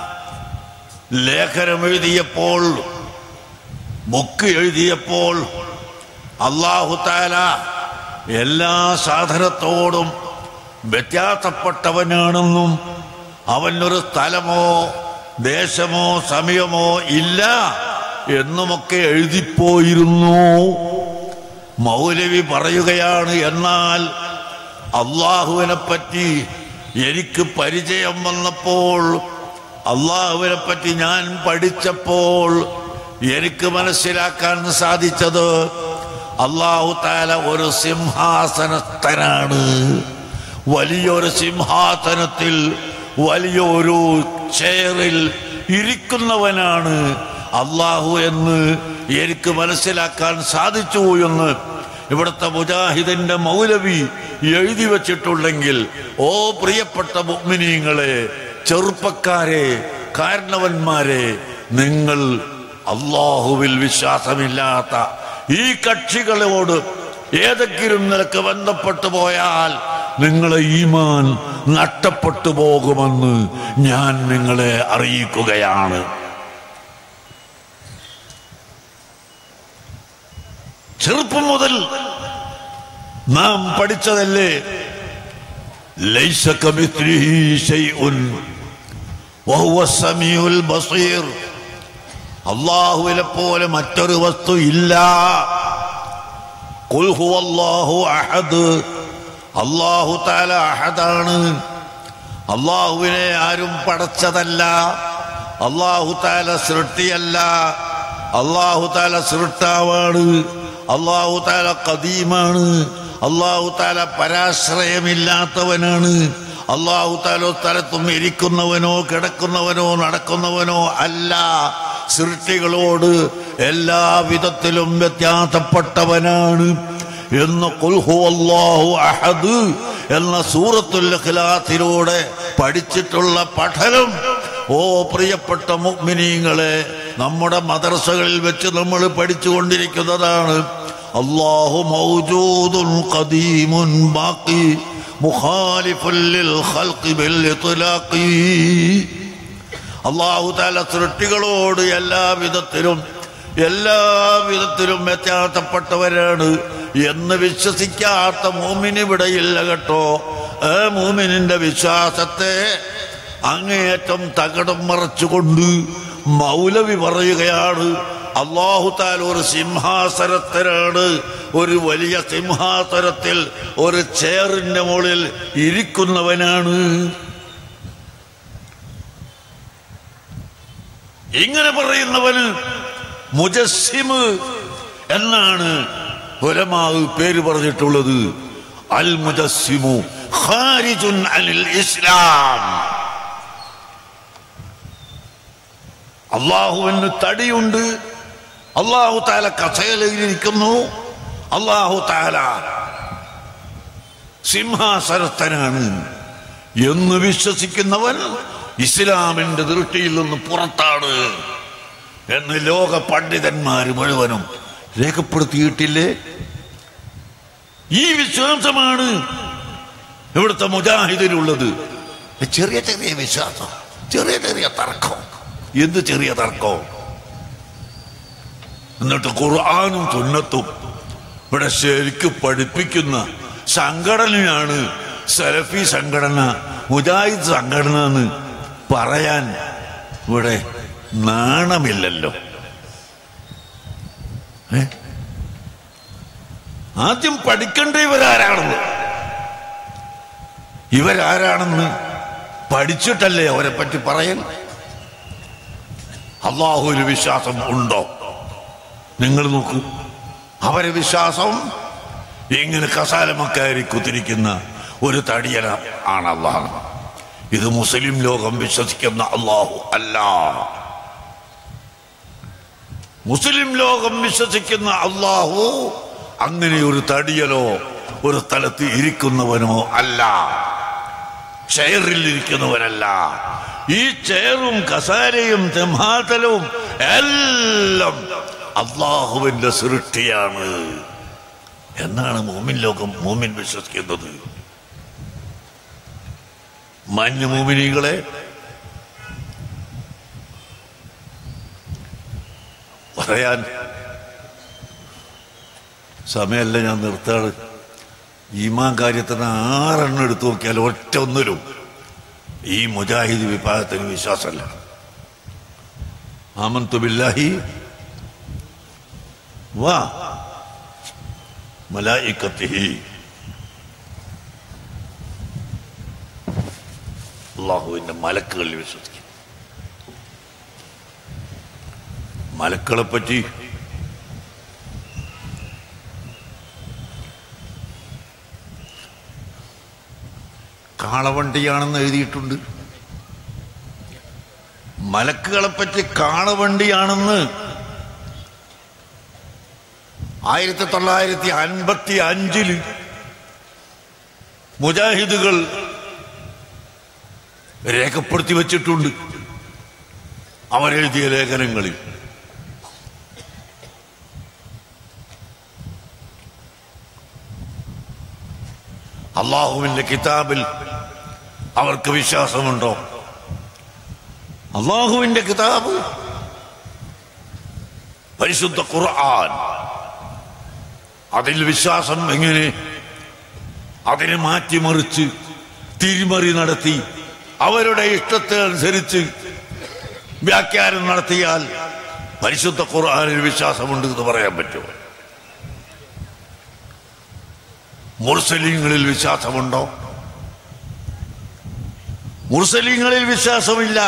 ലേഖനം എഴുതിയപ്പോൾ ബുക്ക് എഴുതിയപ്പോൾ അള്ളാഹു താല എല്ലാ സാധനത്തോടും വ്യത്യാസപ്പെട്ടവനാണെന്നും അവനൊരു സ്ഥലമോ ദേശമോ സമയമോ ഇല്ല എന്നുമൊക്കെ എഴുതിപ്പോയിരുന്നു മൗലവി പറയുകയാണ് എന്നാൽ അള്ളാഹുവിനെ പറ്റി എനിക്ക് പരിചയം വന്നപ്പോൾ അള്ളാഹുവിനെ പറ്റി ഞാൻ പഠിച്ചപ്പോൾ എനിക്ക് മനസ്സിലാക്കാൻ സാധിച്ചത് അള്ളാഹു താല ഒരു സിംഹാസനസ്ഥനാണ് വലിയൊരു സിംഹാസനത്തിൽ വലിയൊരു ചെയറിൽ ഇരിക്കുന്നവനാണ് അള്ളാഹു എന്ന് എനിക്ക് മനസ്സിലാക്കാൻ സാധിച്ചു എന്ന് ഇവിടുത്തെ മുജാഹിദിന്റെ മൗലവി എഴുതി വച്ചിട്ടുണ്ടെങ്കിൽ ഓ പ്രിയപ്പെട്ട മുഗ്മിനീങ്ങളെ ചെറുപ്പക്കാരെ കാരണവന്മാരെ നിങ്ങൾ അള്ളാഹുവിൽ വിശ്വാസമില്ലാത്ത ഈ കക്ഷികളോട് ഏതെങ്കിലും നിലക്ക് ബന്ധപ്പെട്ടു പോയാൽ നിങ്ങളെ ഈമാൻ നഷ്ടപ്പെട്ടു പോകുമെന്ന് ഞാൻ നിങ്ങളെ അറിയിക്കുകയാണ് ചെറുപ്പം മുതൽ നാം പഠിച്ചതല്ലേ ലൈസ കമിത്രിഹി ശൈഉൻ വഹുവ സമീഉൽ ബസീർ അള്ളാഹുവിനെ പോലെ മറ്റൊരു വസ്തു ഇല്ല ഖുൽ ഹുവല്ലാഹു അഹദ് അള്ളാഹു താല അഹദാണ് അള്ളാഹുവിനെ ആരും പടച്ചതല്ല അള്ളാഹു താല സൃഷ്ടിയല്ല അള്ളാഹു താല സൃഷ്ടാവാണ് അള്ളാഹു താല കദീമാണ് അള്ളാഹു താല പരാശ്രയമില്ലാത്തവനാണ് അള്ളാഹു താല സ്ഥലത്തും ഇരിക്കുന്നവനോ കിടക്കുന്നവനോ നടക്കുന്നവനോ അല്ല സൃഷ്ടികളോട് എല്ലാ വിധത്തിലും വ്യത്യാസപ്പെട്ടവനാണ് എന്ന് ഖുൽഹു അല്ലാഹു അഹദ് എന്ന സൂറത്തുൽ ഇഖ്ലാസിലൂടെ പഠിച്ചിട്ടുള്ള പഠനം ഓ പ്രിയപ്പെട്ട മുഅ്മിനീങ്ങളെ നമ്മുടെ മദ്രസകളിൽ വെച്ച് നമ്മൾ പഠിച്ചുകൊണ്ടിരിക്കുന്നതാണ് അല്ലാഹു മൗജൂദുൻ ഖദീമുൻ ബാഖി മുഖാലിഫുൻ ലിൽ ഖൽഖി ബിൽ ഇത്ലാഖി അള്ളാഹു താല സൃഷ്ടികളോട് എല്ലാ വിധത്തിലും എല്ലാ വിധത്തിലും വ്യത്യാസപ്പെട്ടവരാണ് എന്ന് വിശ്വസിക്കാത്ത മൂമിന് ഇവിടെയില്ല കേട്ടോ ആ മൂമിനിന്റെ വിശ്വാസത്തെ അങ്ങേയറ്റം തകടം മറച്ചുകൊണ്ട് മൗലവി പറയുകയാണ് അള്ളാഹു താൽ ഒരു സിംഹാസനത്തിലാണ് ഒരു വലിയ സിംഹാസനത്തിൽ ഒരു ചെയറിന്റെ മുകളിൽ ഇരിക്കുന്നവനാണ് ഇങ്ങനെ പറയുന്നവന് മുജസ്സിമ് എന്നാണ് ഉലമാവ് പേര് പറഞ്ഞിട്ടുള്ളത് അൽ മുജസ്സിമു ഖാരിജുൻ അനിൽ ഇസ്ലാം അള്ളാഹുവിന് തടിയുണ്ട് അള്ളാഹു താല കസേലയിലിരിക്കുന്നു അള്ളാഹു താല സിംഹാസനസ്ഥനാണ് എന്ന് വിശ്വസിക്കുന്നവൻ ഇസ്ലാമിന്റെ ദൃഷ്ടിയിൽ നിന്ന് പുറത്താണ് എന്ന് ലോക പണ്ഡിതന്മാര് മുഴുവനും രേഖപ്പെടുത്തിയിട്ടില്ലേ ഈ വിശ്വാസമാണ് ഇവിടുത്തെ മുജാഹിദിലുള്ളത് ചെറിയ ചെറിയ വിശ്വാസം ചെറിയ ചെറിയ തർക്കം എന്ത് ചെറിയ തർക്കം എന്നിട്ട് ഖുർആാനും സുന്നത്തും ഇവിടെ ശരിക്കും പഠിപ്പിക്കുന്ന സംഘടനയാണ് സലഫി സംഘടന മുജാഹിദ് സംഘടന എന്ന് പറയാൻ ഇവിടെ നാണമില്ലല്ലോ ഏ? ആദ്യം പഠിക്കേണ്ട ഇവരാരാണെന്ന് ഇവരാരാണെന്ന് പഠിച്ചിട്ടല്ലേ അവരെ പറ്റി പറയാൻ അള്ളാഹുവിന് വിശ്വാസം ഉണ്ടോ നിങ്ങൾ നോക്കൂ അവരെ വിശ്വാസം ഇങ്ങനെ കസാലമക്കയറി കുത്തിരിക്കുന്ന ഒരു തടിയല ആണ് അള്ളാഹ് ഇത് മുസ്ലിം ലോകം വിശ്വസിക്കുന്ന അള്ളാഹു അല്ല മുസ്ലിം ലോകം വിശ്വസിക്കുന്ന അള്ളാഹു അങ്ങനെ ഒരു തടിയലോ ഒരു സ്ഥലത്ത് ഇരിക്കുന്നവനോ അല്ല ചെയറിൽ ഇരിക്കുന്നവനല്ല ഈ ചെയറും കസാരയും സിംഹാസനവും എല്ലാം അള്ളാഹുവിന്റെ സൃഷ്ടിയാണ് എന്നാണ് മോമിൻ ലോകം മോമിൻ വിശ്വസിക്കുന്നത് മാന്യ മോമിനികളെ പറയാൻ സമയമല്ല ഞാൻ നിർത്താണ് ഈമാൻ കാര്യത്തിന് ആറെണ്ണം എടുത്തു നോക്കിയാൽ ഒറ്റ ഒന്നിലും ഈ മുജാഹിദ് വിഭാഗത്തിന് വിശ്വാസമല്ല ആമന്തു ബില്ലാഹി വാ മലായിക്കത്തിഹി അള്ളാഹുവിന്റെ മലക്കുകളിൽ വിശ്വസിക്കും മലക്കളെ പറ്റി കാളവണ്ടിയാണെന്ന് എഴുതിയിട്ടുണ്ട് മലക്കുകളെ പറ്റി കാളവണ്ടിയാണെന്ന് ആയിരത്തി തൊള്ളായിരത്തി അൻപത്തി അഞ്ചില് മുജാഹിദുകൾ രേഖപ്പെടുത്തി വച്ചിട്ടുണ്ട് അവരെഴുതിയ ലേഖനങ്ങളിൽ അള്ളാഹുവിന്റെ കിതാബിൽ അവർക്ക് വിശ്വാസമുണ്ടോ അള്ളാഹുവിന്റെ കിതാബ് പരിശുദ്ധ ഖുർആൻ അതിൽ വിശ്വാസം എങ്ങനെ അതിനെ മാറ്റിമറിച്ച് തിരിമറി നടത്തി അവരുടെ ഇഷ്ടത്തെ അനുസരിച്ച് വ്യാഖ്യാനം നടത്തിയാൽ പരിശുദ്ധ ഖുർആനിൽ വിശ്വാസമുണ്ട് എന്ന് പറയാൻ പറ്റുമോ മുർസലീങ്ങളിൽ വിശ്വാസമുണ്ടോ മുർസലീങ്ങളിൽ വിശ്വാസമില്ല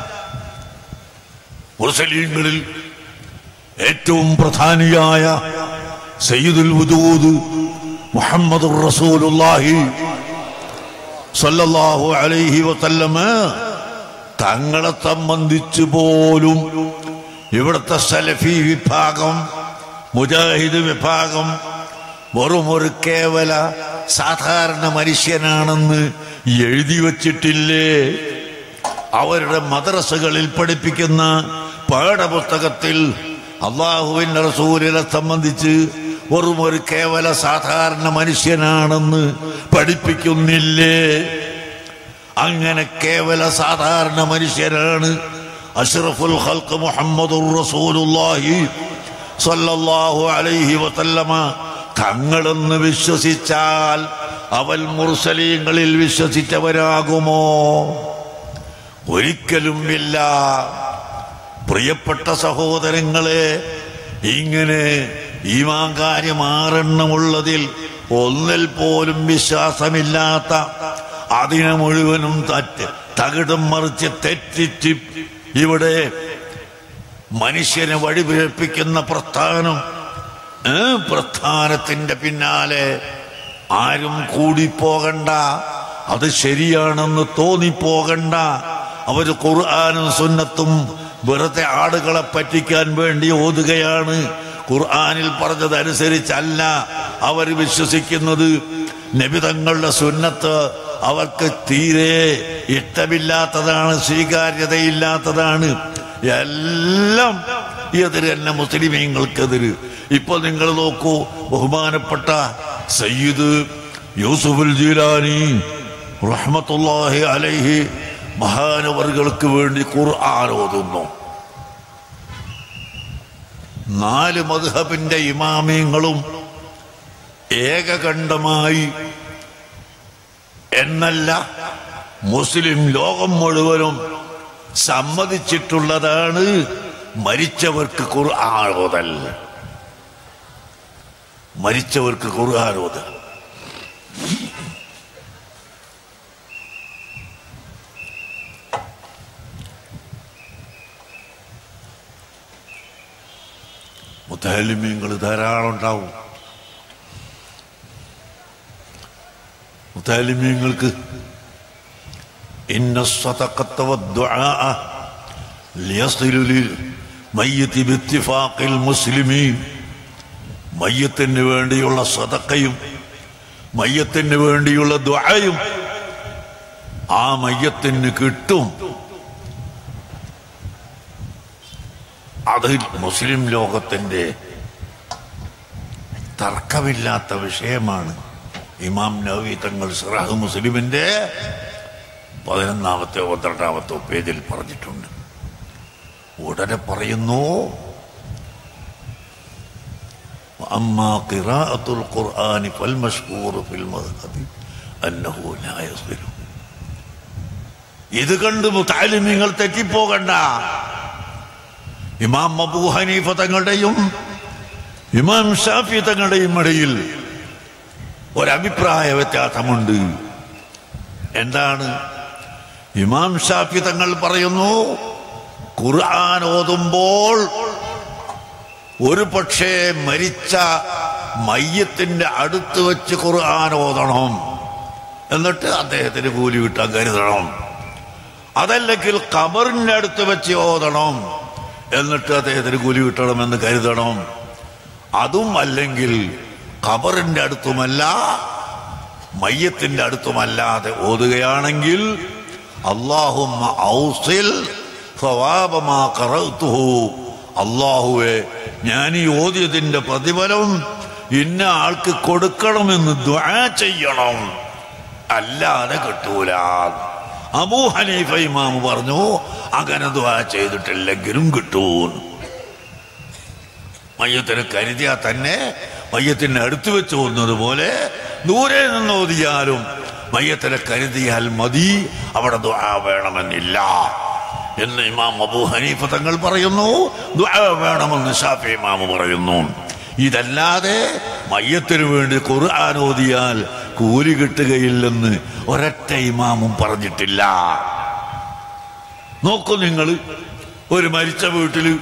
മുർസലീങ്ങളിൽ ഏറ്റവും പ്രധാനിയായ സയ്യിദുൽ വദൂദ് മുഹമ്മദ് റസൂലുള്ളാഹി സല്ലല്ലാഹു അലൈഹി വസല്ലമ തങ്ങളെ സംബന്ധിച്ച് പോലും ഇവിടുത്തെ സലഫി വിഭാഗം മുജാഹിദ് വിഭാഗം വെറും ഒരു കേവല സാധാരണ മനുഷ്യനാണെന്ന് എഴുതി വച്ചിട്ടില്ലേ അവരുടെ മദ്രസകളിൽ പഠിപ്പിക്കുന്ന പാഠപുസ്തകത്തിൽ അള്ളാഹുവിന്റെ റസൂലിനെ സംബന്ധിച്ച് വെറും ഒരു കേവല സാധാരണ മനുഷ്യനാണെന്ന് പഠിപ്പിക്കുന്നില്ലേ അങ്ങനെ കേവല സാധാരണ മനുഷ്യനാണ് അഷ്റഫുൽ ഖൽഖ് മുഹമ്മദുർ റസൂലുള്ളാഹി സല്ലല്ലാഹു അലൈഹി വസല്ലമ തങ്ങളെന്ന് വിശ്വസിച്ചാൽ അവൽ മുർസലീങ്ങളിൽ വിശ്വസിച്ചവരാകുമോ ഒരിക്കലും ഇല്ല പ്രിയപ്പെട്ട സഹോദരങ്ങളെ ഇങ്ങനെ ഈമാൻ കാര്യം ആറെണ്ണമുള്ളതിൽ ഒന്നിൽ പോലും വിശ്വാസമില്ലാത്ത അതിനെ മുഴുവനും തറ്റ് തകിടം മറിച്ച് തെറ്റിച്ച് ഇവിടെ മനുഷ്യനെ വഴിപിഴപ്പിക്കുന്ന പ്രസ്ഥാനം ഏ, പ്രസ്ഥാനത്തിന്റെ പിന്നാലെ ആരും കൂടിപ്പോകണ്ട അത് ശരിയാണെന്ന് തോന്നിപ്പോകണ്ട അവര് ഖുർആാനും സുന്നത്തും വെറുതെ ആളുകളെ പറ്റിക്കാൻ വേണ്ടി ഓതുകയാണ് ഖുർആാനിൽ പറഞ്ഞതനുസരിച്ചല്ല അവർ വിശ്വസിക്കുന്നത് നബിതങ്ങളുടെ സുന്നത്ത് അവർക്ക് തീരെ ഇഷ്ടമില്ലാത്തതാണ് സ്വീകാര്യതയില്ലാത്തതാണ് എല്ലാം എതിര് തന്നെ മുസ്ലിമീങ്ങൾക്കെതിര് ഇപ്പൊ നിങ്ങൾ നോക്കൂ ബഹുമാനപ്പെട്ട സയ്യിദ് യൂസുഫുൽ ജീലാനി റഹ്മത്തുല്ലാഹി അലൈഹി മഹാനവറുകൾക്ക് വേണ്ടി ഖുർആൻ ഓതുന്നു നാല് മദ്ഹബിന്റെ ഇമാമിയങ്ങളും ഏകകണ്ഠമായി എന്നല്ല മുസ്ലിം ലോകം മുഴുവനും സമ്മതിച്ചിട്ടുള്ളതാണ് മരിച്ചവർക്ക് ഖുർആൻ ഓതൽ മരിച്ചവർക്ക് ഖുർആൻ ഓതൽ മുത്തലിമീങ്ങൾ ധാരാളം ഉണ്ടാവും മുത്തലിമീങ്ങൾക്ക് ഇന്ന الصدقة والدعاء ليصل للميت باتفاق المسلمين മയ്യത്തിന് വേണ്ടിയുള്ള സതക്കയും മയ്യത്തിന് വേണ്ടിയുള്ള ദുആയും ആ മയ്യത്തിന് കിട്ടും അത് മുസ്ലിം ലോകത്തിന്റെ തർക്കമില്ലാത്ത വിഷയമാണ് ഇമാം നവി തങ്ങൾ സിറാഹ് മുസ്ലിമിന്റെ പതിനൊന്നാമത്തെ പന്ത്രണ്ടാമത്തെ പേജിൽ പറഞ്ഞിട്ടുണ്ട് ഉടനെ പറയുന്നു أما قراءة القرآن فالمشهور في المذهب أنه لا يصل ഇത് കണ്ട് മുത്താലിമ്യങ്ങൾ തെറ്റിപ്പോകണ്ട ഇമാം അബൂ ഹനീഫ തങ്ങളുടെയും ഇമാം ഷാഫി തങ്ങളുടെയും ഇടയിൽ ഒരഭിപ്രായ വ്യത്യാസമുണ്ട് എന്താണ് ഇമാം ഷാഫി തങ്ങൾ പറയുന്നു ഖുർആൻ ഓതുമ്പോൾ ഒരു പക്ഷേ മരിച്ച മയ്യത്തിന്റെ അടുത്ത് വെച്ച് ഖുർആൻ ഓതണം എന്നിട്ട് അദ്ദേഹത്തിന് കൂലി കിട്ടാൻ കരുതണം അതല്ലെങ്കിൽ കബറിന്റെ അടുത്ത് വെച്ച് ഓതണം എന്നിട്ട് അദ്ദേഹത്തിന് കൂലി കിട്ടണമെന്ന് കരുതണം അതും അല്ലെങ്കിൽ ഖബറിന്റെ അടുത്തുമല്ല മയ്യത്തിന്റെ അടുത്തുമല്ലാതെ ഓതുകയാണെങ്കിൽ അള്ളാഹുമ്മ ഔസിൽ സ്വവാപമാ കറത്തുഹു അള്ളാഹുവെ ഞാൻ ഈ ഓതിയതിന്റെ പ്രതിഫലം ഇന്ന ആൾക്ക് കൊടുക്കണമെന്ന് ദ്വാ ചെയ്യണം അല്ലാതെ കിട്ടൂല അബൂ ഹനീഫ ഇമാമ് പറഞ്ഞു അങ്ങനെ ദ്വാ ചെയ്തിട്ടില്ലെങ്കിലും കിട്ടൂന്ന് മയ്യത്തിന് കരുതിയാൽ തന്നെ മയ്യത്തിന് അടുത്ത് വെച്ച് ഓതുന്നത് പോലെ ദൂരെ നിന്ന് ഓതിയാലും മയ്യത്തിനെ കരുതിയാൽ മതി അവിടെ ദുആ വേണമെന്നില്ല എന്ന് ഇമാം അബൂ ഹനീഫ തങ്ങൾ പറയുന്നു ദുആ വേണമെന്ന് ഷാഫി ഇമാം പറയുന്നു ഇതല്ലാതെ മയ്യത്തിന് വേണ്ടി ഖുർആൻ ഓതിയാൽ കൂലി കിട്ടുകയില്ലെന്ന് ഒരൊറ്റ ഇമാമും പറഞ്ഞിട്ടില്ല നോക്കൂ നിങ്ങൾ ഒരു മരിച്ച വീട്ടില്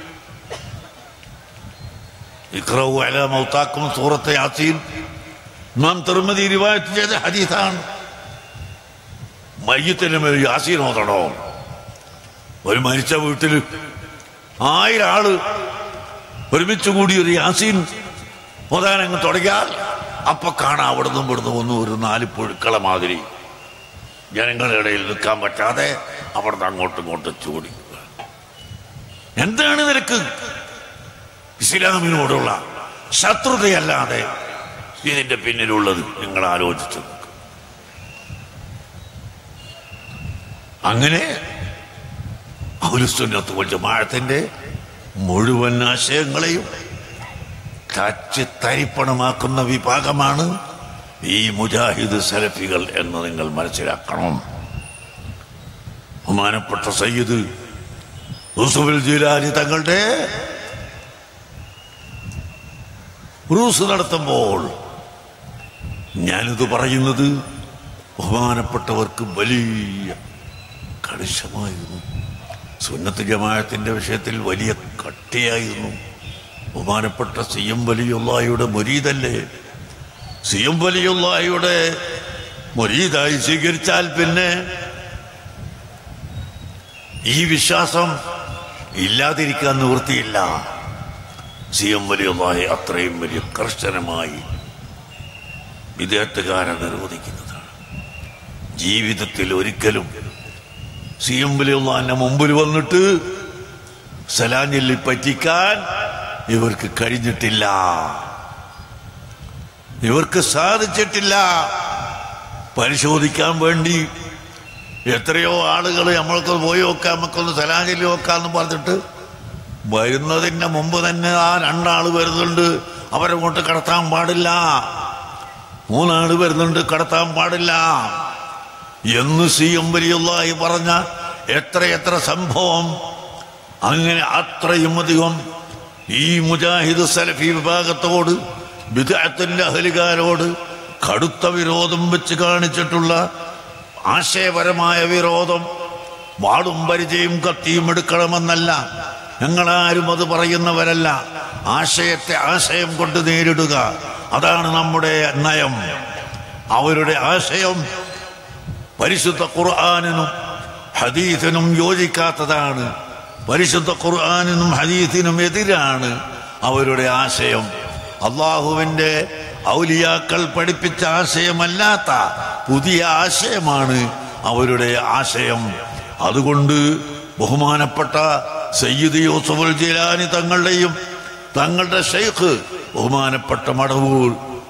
ഇഖ്റവു അല മൗത്താക്കും സൂറത്തെ യാസീൻ നാം തിരുമതി റിവായത്ത് ചെയ്ത ഹദീസാണ് മയ്യത്തിന് മേൽ യാസീൻ ഓതണോ ഒരു മരിച്ച വീട്ടിൽ ആയിരം ആള് ഒരുമിച്ച് കൂടി ഒരു യാസീൻ ഓതാൻ അങ്ങ് തുടങ്ങിയാൽ അപ്പൊ കാണാം അവിടുന്ന് ഇവിടുന്ന് വന്നു ഒരു നാല് പുഴുക്കള മാതിരി ജനങ്ങളുടെ ഇടയിൽ നിൽക്കാൻ പറ്റാതെ അവിടുന്ന് അങ്ങോട്ടും ഇങ്ങോട്ടും ചൂടി എന്താണ് നിനക്ക് ഇസ്ലാമിനോടുള്ള ശത്രുതയല്ലാതെ ഇതിന്റെ പിന്നിലുള്ളത് നിങ്ങൾ ആലോചിച്ചു നോക്ക്. അങ്ങനെ അവലുസുന്നത്ത് ജമാഅത്തിന്റെ മുഴുവൻ ആശയങ്ങളെയും തച്ച് തരിപ്പണമാക്കുന്ന വിഭാഗമാണ് ഈ മുജാഹിദ് സലഫികൾ എന്ന് നിങ്ങൾ മനസ്സിലാക്കണം ബഹുമാനപ്പെട്ട സയ്യിദ് യൂസുഫുൽ ജീലാനി തങ്ങളുടെ റൂസ് നടത്തുമ്പോൾ ഞാനിത് പറയുന്നത് ബഹുമാനപ്പെട്ടവർക്ക് വലിയ കണിശമായിരുന്നു സുന്നത്ത് ജമാഅത്തിന്റെ വിഷയത്തിൽ വലിയ കട്ടിയായിരുന്നു ബഹുമാനപ്പെട്ട സി എം വലിയുള്ളായുടെ മുരീദല്ലേ സി എം വലിയുള്ളായുടെ മുരീദായി സ്വീകരിച്ചാൽ പിന്നെ ഈ വിശ്വാസം ഇല്ലാതിരിക്കാൻ നിവൃത്തിയില്ല സി എം വലിയുള്ളായി അത്രയും വലിയ കർശനമായി വിദേഹത്തുകാരെ നിർവഹിക്കുന്നതാണ് ജീവിതത്തിൽ ഒരിക്കലും സി എം വലിയുള്ളാന്റെ മുമ്പിൽ വന്നിട്ട് സലാഞ്ഞില്ലി പറ്റിക്കാൻ ഇവർക്ക് കഴിഞ്ഞിട്ടില്ല ഇവർക്ക് സാധിച്ചിട്ടില്ല പരിശോധിക്കാൻ വേണ്ടി എത്രയോ ആളുകൾ നമ്മൾക്ക് പോയി നോക്കാം നമുക്കൊന്ന് സലാഞ്ചലി നോക്കാന്ന് പറഞ്ഞിട്ട് വരുന്നതിന് മുമ്പ് തന്നെ ആ രണ്ടാള് വരുന്നുണ്ട് അവരങ്ങോട്ട് കടത്താൻ പാടില്ല മൂന്നാള് വരുന്നുണ്ട് കടത്താൻ പാടില്ല എന്ന് സി എം വലിയുള്ളായി പറഞ്ഞ എത്രയെത്ര സംഭവം അങ്ങനെ അത്രയും അധികം ഈ മുജാഹിദ് സലഫി വിഭാഗത്തോട് വിദഗ്ധത്തിന്റെ അഹലികാരോട് കടുത്ത വിരോധം വെച്ച് കാണിച്ചിട്ടുള്ള ആശയപരമായ വിരോധം വാടും പരിചയം കത്തിയും എടുക്കണമെന്നല്ല ഞങ്ങളാരും അത് പറയുന്നവരല്ല ആശയത്തെ ആശയം കൊണ്ട് നേരിടുക അതാണ് നമ്മുടെ നയം അവരുടെ ആശയം പരിശുദ്ധ ഖുർആാനിനും ഹദീസിനും യോജിക്കാത്തതാണ് പരിശുദ്ധ ഖുർആാനിനും ഹദീസിനും എതിരാണ് അവരുടെ ആശയം അള്ളാഹുവിന്റെ ഔലിയാക്കൾ പഠിപ്പിച്ച ആശയമല്ലാത്ത പുതിയ ആശയമാണ് അവരുടെ ആശയം അതുകൊണ്ട് ബഹുമാനപ്പെട്ട സയ്യിദ് യൂസുഫുൽ ജിലാനി തങ്ങളുടെയും തങ്ങളുടെ ഷെയ്ഖ് ബഹുമാനപ്പെട്ട മടവൂർ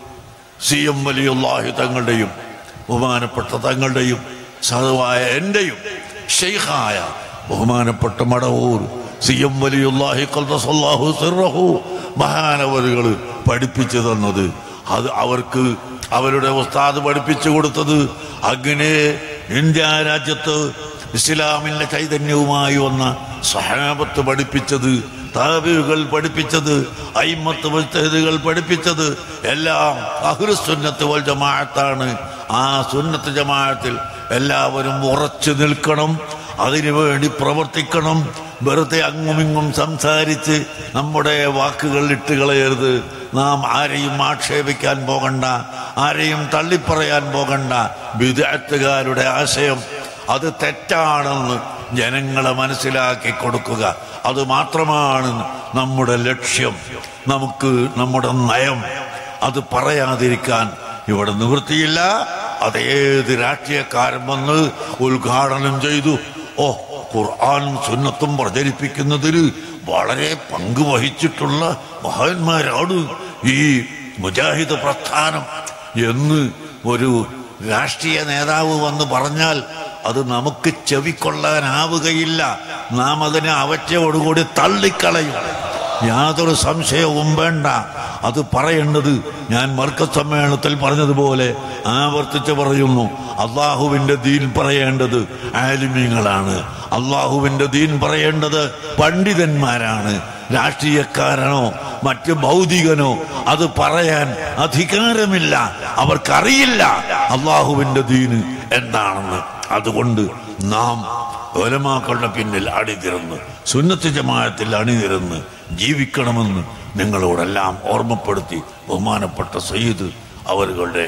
സി എം വലിയുള്ളാഹി തങ്ങളുടെയും ബഹുമാനപ്പെട്ട തങ്ങളുടെയും സാധുവായ എന്റെയും ഷെയ്ഖായ ബഹുമാനപ്പെട്ട മടവൂർ സി എം വലിയുള്ളാഹി ഖദ്ദസല്ലാഹു സിർറഹു മഹാനവരുകൾ പഠിപ്പിച്ചു തന്നത് അത് അവർക്ക് അവരുടെ ഉസ്താദ് പഠിപ്പിച്ചു കൊടുത്തത് അങ്ങനെ ഇന്ത്യ രാജ്യത്ത് ഇസ്ലാമിന്റെ ചൈതന്യവുമായി വന്ന സഹാബത്ത് പഠിപ്പിച്ചത് താബികൾ പഠിപ്പിച്ചത് അയിമത്ത് മുജ്തഹിദുകൾ പഠിപ്പിച്ചത് എല്ലാം അഹ്ലുസുന്നത്ത് വൽ ജമാഅത്താണ് ആ സുന്നത്ത് ജമാഅത്തിൽ എല്ലാവരും ഉറച്ചു നിൽക്കണം അതിനുവേണ്ടി പ്രവർത്തിക്കണം വെറുതെ അങ്ങുമിങ്ങും സംസാരിച്ച് നമ്മുടെ വാക്കുകൾ ഇട്ട് കളയരുത് നാം ആരെയും ആക്ഷേപിക്കാൻ പോകണ്ട ആരെയും തള്ളിപ്പറയാൻ പോകണ്ട വിദഗ്ധകാരുടെ ആശയം അത് തെറ്റാണെന്ന് ജനങ്ങളെ മനസ്സിലാക്കി കൊടുക്കുക അത് മാത്രമാണ് നമ്മുടെ ലക്ഷ്യം നമുക്ക് നമ്മുടെ നയം അത് പറയാതിരിക്കാൻ ഇവിടെ നിവൃത്തിയില്ല അത് ഏത് രാഷ്ട്രീയക്കാരൻ വന്ന് ഉദ്ഘാടനം ചെയ്തു ഓ ഖുർആാനും സുന്നത്തും പ്രചരിപ്പിക്കുന്നതിൽ വളരെ പങ്ക് വഹിച്ചിട്ടുള്ള മഹാന്മാരാണ് ഈ മുജാഹിദ് പ്രസ്ഥാനം എന്ന് ഒരു രാഷ്ട്രീയ നേതാവ് വന്ന് പറഞ്ഞാൽ അത് നമുക്ക് ചെവിക്കൊള്ളാനാവുകയില്ല നാം അതിനെ അവറ്റയോടുകൂടി തള്ളിക്കളയും യാതൊരു സംശയവും വേണ്ട അത് പറയേണ്ടത് ഞാൻ മർക്ക സമ്മേളനത്തിൽ പറഞ്ഞതുപോലെ ആവർത്തിച്ച് പറയുന്നു അള്ളാഹുവിന്റെ ദീൻ പറയേണ്ടത് ആലിമ്യങ്ങളാണ് അള്ളാഹുവിന്റെ ദീൻ പറയേണ്ടത് പണ്ഡിതന്മാരാണ് രാഷ്ട്രീയക്കാരനോ മറ്റ് ഭൗതികനോ അത് പറയാൻ അധികാരമില്ല അവർക്കറിയില്ല അള്ളാഹുവിന്റെ ദീന് എന്താണെന്ന് അതുകൊണ്ട് നാം ഓലമാക്കളുടെ പിന്നിൽ അണിനിരന്ന് സുന്നത്ത് ജമാഅത്തിൽ അണിനിരന്ന് ജീവിക്കണമെന്ന് നിങ്ങളോടെല്ലാം ഓർമ്മപ്പെടുത്തി ബഹുമാനപ്പെട്ട സയ്യിദ് അവരുടെ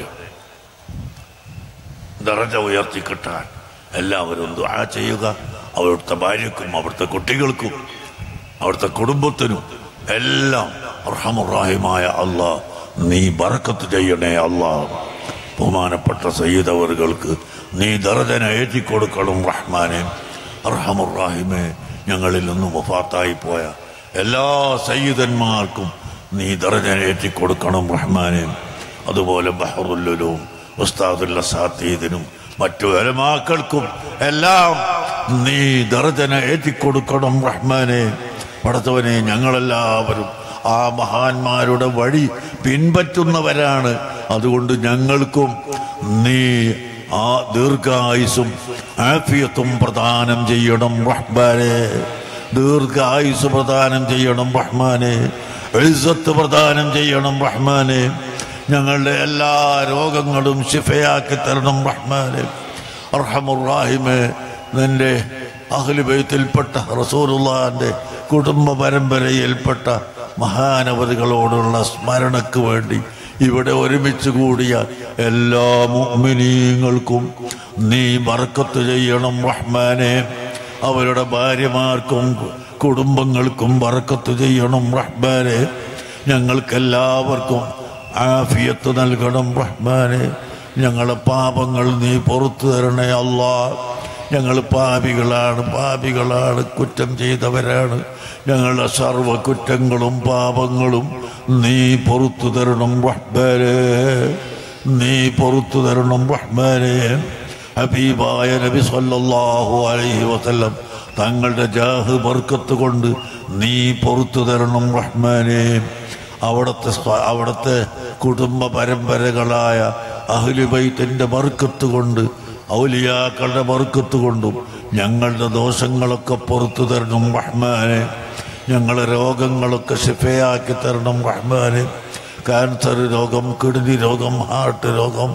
ദറജ ഉയർത്തിക്കിട്ടാൻ എല്ലാവരും ദുആ ചെയ്യുക അവിടുത്തെ ഭാര്യക്കും അവിടുത്തെ കുട്ടികൾക്കും അവിടുത്തെ കുടുംബത്തിനും എല്ലാം റഹമുറാഹിമായ അള്ളാ നീ ബറക്കത്ത് ചെയ്യണേ അള്ളാ ബഹുമാനപ്പെട്ട സയ്യിദ് അവറുകൾക്ക് നീ ദറജന ഏറ്റിക്കൊടുക്കണം റഹ്മാനെ റഹമുറാഹിമെ ഞങ്ങളിൽ നിന്നും വഫാത്തായി പോയ എല്ലാ സയ്യിദന്മാർക്കും നീ ദറജന ഏറ്റിക്കൊടുക്കണം റഹ്മാനെ അതുപോലെ ബഹറുല്ലും ഉസ്താദുല്ല സാത്തീദിനും മറ്റു അലമാക്കൾക്കും എല്ലാം നീ ദർജന ഏറ്റിക്കൊടുക്കണം റഹ്മാനെ പടത്തവനെ ഞങ്ങളെല്ലാവരും ആ മഹാന്മാരുടെ വഴി പിൻപറ്റുന്നവരാണ് അതുകൊണ്ട് ഞങ്ങൾക്കും നീ ആ ദീർഘായുസും ആഫിയത്തും പ്രദാനം ചെയ്യണം റഹ്മാനെ ദീർഘായുസ് പ്രദാനം ചെയ്യണം റഹ്മാനെ എഴുസത്ത് പ്രദാനം ചെയ്യണം റഹ്മാനെ ഞങ്ങളുടെ എല്ലാ രോഗങ്ങളും ശിഫയാക്കി തരണം റഹ്മാനെ അർഹമുറാഹിമെ നിന്റെ അഹ്ലുബൈത്തിൽപ്പെട്ട റസൂലുള്ളാന്റെ കുടുംബ പരമ്പരയിൽപ്പെട്ട മഹാനവതികളോടുള്ള സ്മരണക്ക് വേണ്ടി ഇവിടെ ഒരുമിച്ച് കൂടിയ എല്ലാ മുഅ്മിനീങ്ങൾക്കും നീ ബർക്കത്ത് ചെയ്യണം റഹ്മാനെ അവരുടെ ഭാര്യമാർക്കും കുടുംബങ്ങൾക്കും ബർക്കത്ത് ചെയ്യണം റഹ്മാനെ ഞങ്ങൾക്കെല്ലാവർക്കും ആഫിയത്ത് നൽകണം റഹ്മാനെ ഞങ്ങളെ പാപങ്ങൾ നീ പുറത്തു തരണേ അല്ലാ ഞങ്ങൾ പാപികളാണ് പാപികളാണ് കുറ്റം ചെയ്തവരാണ് ഞങ്ങളുടെ സർവ കുറ്റങ്ങളും പാപങ്ങളും നീ പുറത്തു തരണം റഹ്മാനെ നീ പുറത്തു തരണം റഹ്മാനെ ഹബീബായ നബി സല്ലല്ലാഹു അലൈഹി വസല്ലം തങ്ങളുടെ ജാഹ് ബർക്കത്ത് കൊണ്ട് നീ പുറത്തു തരണം റഹ്മാനെ അവിടുത്തെ സ്വ- അവിടുത്തെ കുടുംബ പരമ്പരകളായ അഹ്ലുബൈത്തിന്റെ ബർക്കത്ത് കൊണ്ട് ഔലിയാക്കളുടെ ബർക്കത്ത് കൊണ്ടും ഞങ്ങളുടെ ദോഷങ്ങളൊക്കെ പുറത്തു തരണം റഹ്മാനെ ഞങ്ങളെ രോഗങ്ങളൊക്കെ ശിഫയാക്കി തരണം റഹ്മാനെ ക്യാൻസർ രോഗം കിഡ്നി രോഗം ഹാർട്ട് രോഗം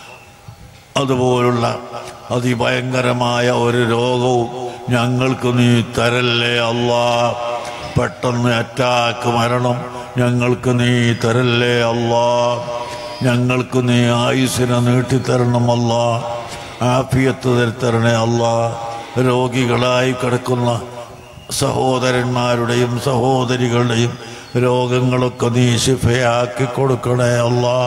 അതുപോലുള്ള അതിഭയങ്കരമായ ഒരു രോഗവും ഞങ്ങൾക്ക് നീ തരല്ലേ അല്ലാ പെട്ടെന്ന് അറ്റാക്ക് മരണം ഞങ്ങൾക്ക് നീ തരല്ലേ അല്ലാ ഞങ്ങൾക്ക് നീ ആയുസിനെ നീട്ടിത്തരണം അല്ലാ ആഫിയത്ത് തരണേ അല്ലാ രോഗികളായി കിടക്കുന്ന സഹോദരന്മാരുടെയും സഹോദരികളുടെയും രോഗങ്ങളൊക്കെ നീ ശിഫയാക്കി കൊടുക്കണേ അല്ലാ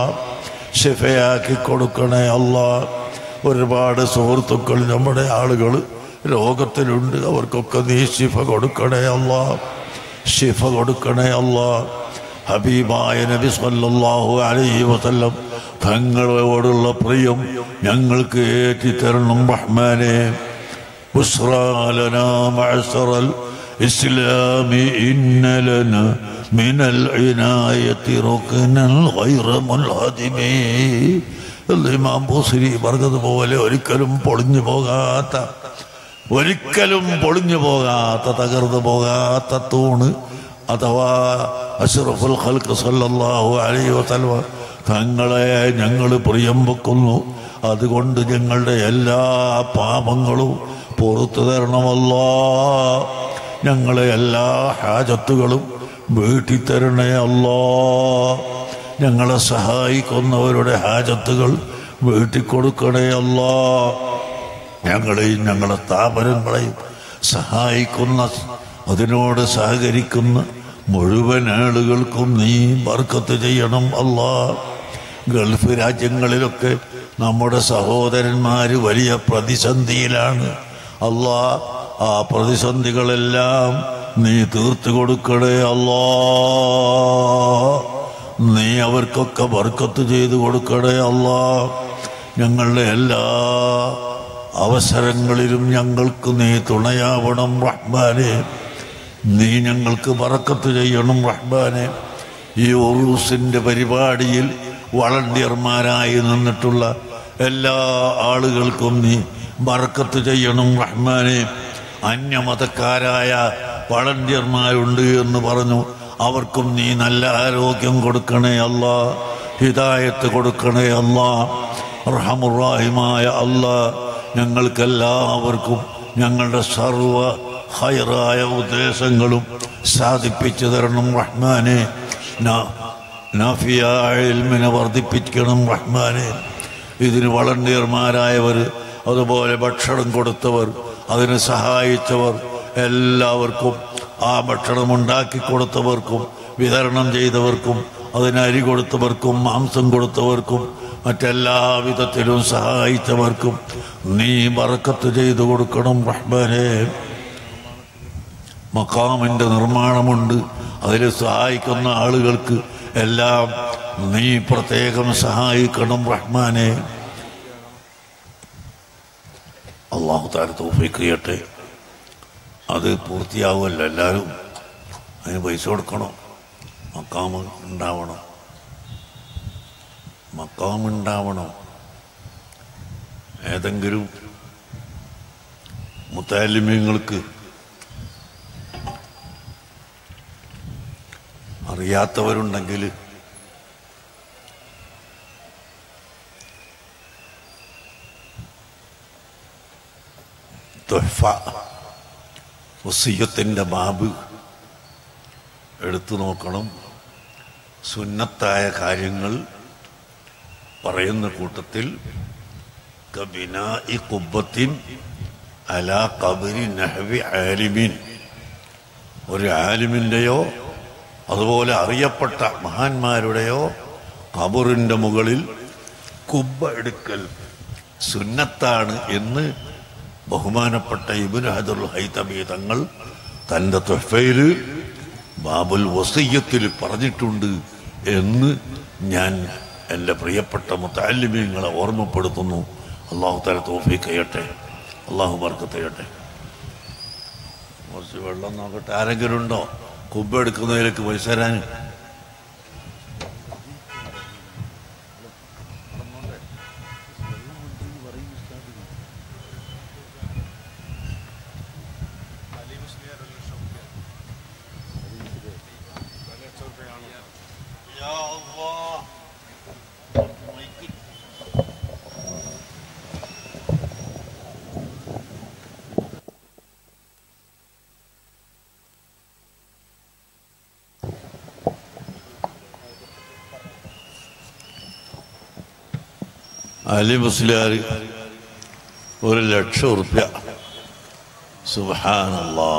ശിഫയാക്കി കൊടുക്കണേ അല്ലാ ഒരുപാട് സുഹൃത്തുക്കൾ നമ്മുടെ ആളുകൾ രോഗത്തിലുണ്ട് അവർക്കൊക്കെ നീ ശിഫ കൊടുക്കണേ അല്ല ശിഫ കൊടുക്കണേ അല്ല ഹബീബായ നബി സല്ലല്ലാഹു അലൈഹി വസല്ലം തങ്ങളോടുള്ള പ്രിയം ഞങ്ങൾക്ക് ഏറ്റിത്തരണം റഹ്മാനെ بشرى لنا معشر الإسلام إن لنا من العناية ركنا غير منهدم ഇമാം ബോസിരി പറഞ്ഞതുപോലെ ഒരിക്കലും പൊളിഞ്ഞു പോകാത്ത ഒരിക്കലും പൊളിഞ്ഞു പോകാത്ത തകർന്നു പോകാത്ത തൂണ് അഥവാ അഷ്റഫുൽ ഖൽക്ക് സല്ലല്ലാഹു അലൈഹി വസല്ലമ തങ്ങളെ ഞങ്ങൾ പ്രിയം വെക്കുന്നു അതുകൊണ്ട് ഞങ്ങളുടെ എല്ലാ പാപങ്ങളും പുറത്തു തരണമല്ലോ ഞങ്ങളെ എല്ലാ ഹാജത്തുകളും വീട്ടിൽ തരണേ അല്ലോ ഞങ്ങളെ സഹായിക്കുന്നവരുടെ ഹാജത്തുകൾ വീട്ടിൽ കൊടുക്കണേ അല്ലോ ഞങ്ങളെയും ഞങ്ങളെ സ്ഥാപനങ്ങളെയും സഹായിക്കുന്ന അതിനോട് സഹകരിക്കുന്ന മുഴുവൻ ആളുകൾക്കും നീ ബർക്കത്ത് ചെയ്യണം അല്ലാ ഗൾഫ് രാജ്യങ്ങളിലൊക്കെ നമ്മുടെ സഹോദരന്മാർ വലിയ പ്രതിസന്ധിയിലാണ് അല്ലാ ആ പ്രതിസന്ധികളെല്ലാം നീ തീർത്തു കൊടുക്കണേ അല്ലാ നീ അവർക്കൊക്കെ ബർക്കത്ത് ചെയ്തു കൊടുക്കണേ അല്ലാ ഞങ്ങളുടെ എല്ലാ അവസരങ്ങളിലും ഞങ്ങൾക്ക് നീ തുണയാവണം റഹ്മാനെ നീ ഞങ്ങൾക്ക് ബറക്കത്ത് ചെയ്യണം റഹ്മാനെ ഈ ഉറൂസിൻ്റെ പരിപാടിയിൽ വളണ്ടിയർമാരായി നിന്നിട്ടുള്ള എല്ലാ ആളുകൾക്കും നീ ബറക്കത്ത് ചെയ്യണം റഹ്മാനെ അന്യമതക്കാരായ വളണ്ടിയർമാരുണ്ട് എന്ന് പറഞ്ഞു അവർക്കും നീ നല്ല ആരോഗ്യം കൊടുക്കണേ അല്ല ഹിദായത്ത് കൊടുക്കണേ അല്ല റഹമുറാഹിമായ അല്ല ഞങ്ങൾക്കെല്ലാവർക്കും ഞങ്ങളുടെ സർവ ഹൈറായ ഉദ്ദേശങ്ങളും സാധിപ്പിച്ചു തരണം റഹ്മാനെ നാഫിയാൽമിനെ വർദ്ധിപ്പിക്കണം റഹ്മാനെ ഇതിന് വളണ്ടിയർമാരായവർ അതുപോലെ ഭക്ഷണം കൊടുത്തവർ അതിനെ സഹായിച്ചവർ എല്ലാവർക്കും ആ ഭക്ഷണം ഉണ്ടാക്കി കൊടുത്തവർക്കും വിതരണം ചെയ്തവർക്കും അതിന് അരി കൊടുത്തവർക്കും മാംസം കൊടുത്തവർക്കും മറ്റെല്ലാ വിധത്തിലും സഹായിച്ചവർക്കും നീ ബറക്കത്ത് ചെയ്തു കൊടുക്കണം റഹ്മാനെ മക്കാമിൻ്റെ നിർമ്മാണമുണ്ട് അതിൽ സഹായിക്കുന്ന ആളുകൾക്ക് എല്ലാം നീ പ്രത്യേകം സഹായിക്കണം റഹ്മാനെ അള്ളാഹു താര തോഫിക്ക് ചെയ്യട്ടെ അത് പൂർത്തിയാവുമല്ലോ എല്ലാവരും അതിന് പൈസ കൊടുക്കണം മക്കാമ് ഉണ്ടാവണം മക്കാം ഉണ്ടാവണം ഏതെങ്കിലും മുത്താലിമ്യങ്ങൾക്ക് അറിയാത്തവരുണ്ടെങ്കിൽ തൊഹ്ഫ വസീയത്തിൻ്റെ ബാബ് എടുത്തു നോക്കണം സുന്നത്തായ കാര്യങ്ങൾ പറയുന്ന കൂട്ടത്തിൽ കബിനായി കുബത്തിൻ അലാ കബരി നഹവി ആലിമിൻ ഒരു ആലിമിൻ്റെയോ അതുപോലെ അറിയപ്പെട്ട മഹാന്മാരുടെയോ കബറിൻ്റെ മുകളിൽ കുബ്ബ എടുക്കൽ സുന്നത്താണ് എന്ന് ബഹുമാനപ്പെട്ട ഇബുൻ ഹദുൽ ഹൈതമി തങ്ങൾ തൻ്റെ തൊഫയിൽ ബാബുൽ വസയ്യത്തിൽ പറഞ്ഞിട്ടുണ്ട് എന്ന് ഞാൻ എൻ്റെ പ്രിയപ്പെട്ട മുത്താലിമ്യങ്ങളെ ഓർമ്മപ്പെടുത്തുന്നു അള്ളാഹു തല തോഫീക്ക് ചെയ്യട്ടെ അള്ളാഹു ബർക്കത്ത് ചെയ്യട്ടെ കുറച്ച് വെള്ളം നോക്കട്ടെ ആരെങ്കിലും ഉണ്ടോ കുബ്ബ എടുക്കുന്നതിലേക്ക് പൈസ തരാൻ അലി മുസ്ലിയാർ ഒരു ലക്ഷം ഉറുപ്യ സുബാനല്ലാ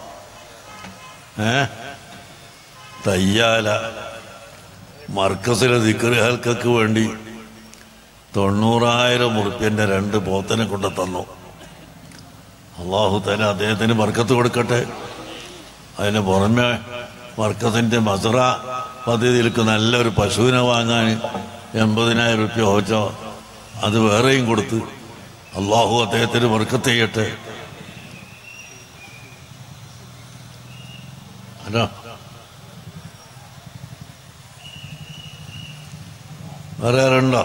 ഏ തയ്യാല മർക്കസിലെ ദിക്കറുകൾക്ക് വേണ്ടി തൊണ്ണൂറായിരം ഉറുപ്യൻ്റെ രണ്ട് പോത്തനെ കൊണ്ട് തന്നു അള്ളാഹു തല അദ്ദേഹത്തിന് വർക്കത്ത് കൊടുക്കട്ടെ അതിന് പുറമെ വർക്കത്തിൻ്റെ മസറ പദ്ധതിയിലേക്ക് നല്ലൊരു പശുവിനെ വാങ്ങാൻ എൺപതിനായിരം റുപ്യ ഓച്ചോ അത് വേറെയും കൊടുത്ത് അള്ളാഹു അദ്ദേഹത്തിന് വർക്കത്ത് ചെയ്യട്ടെ ഹലോ വേറെ ആരുണ്ടോ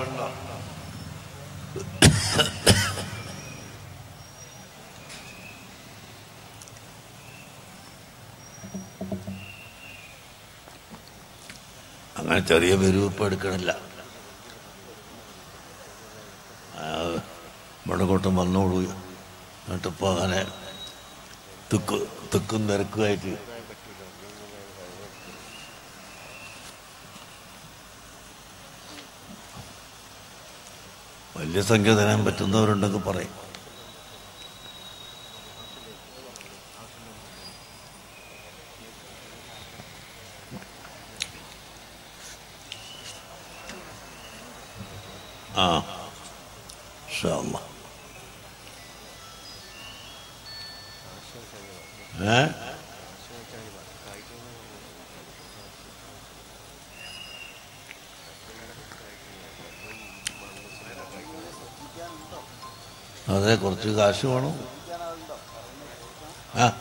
അങ്ങനെ ചെറിയ പെരുവിപ്പ് എടുക്കണില്ല മുടക്കോട്ടം വന്നോളൂ എന്നിട്ടിപ്പോൾ അങ്ങനെ തിക്ക് തിക്കും തിരക്കുമായിട്ട് വലിയ സംഖ്യ തരാൻ പറ്റുന്നവരുണ്ടെങ്കിൽ പറയും ആ ഇൻഷാ അല്ലാ. ഏ അതെ കുറച്ച് കാശ് വേണം ആ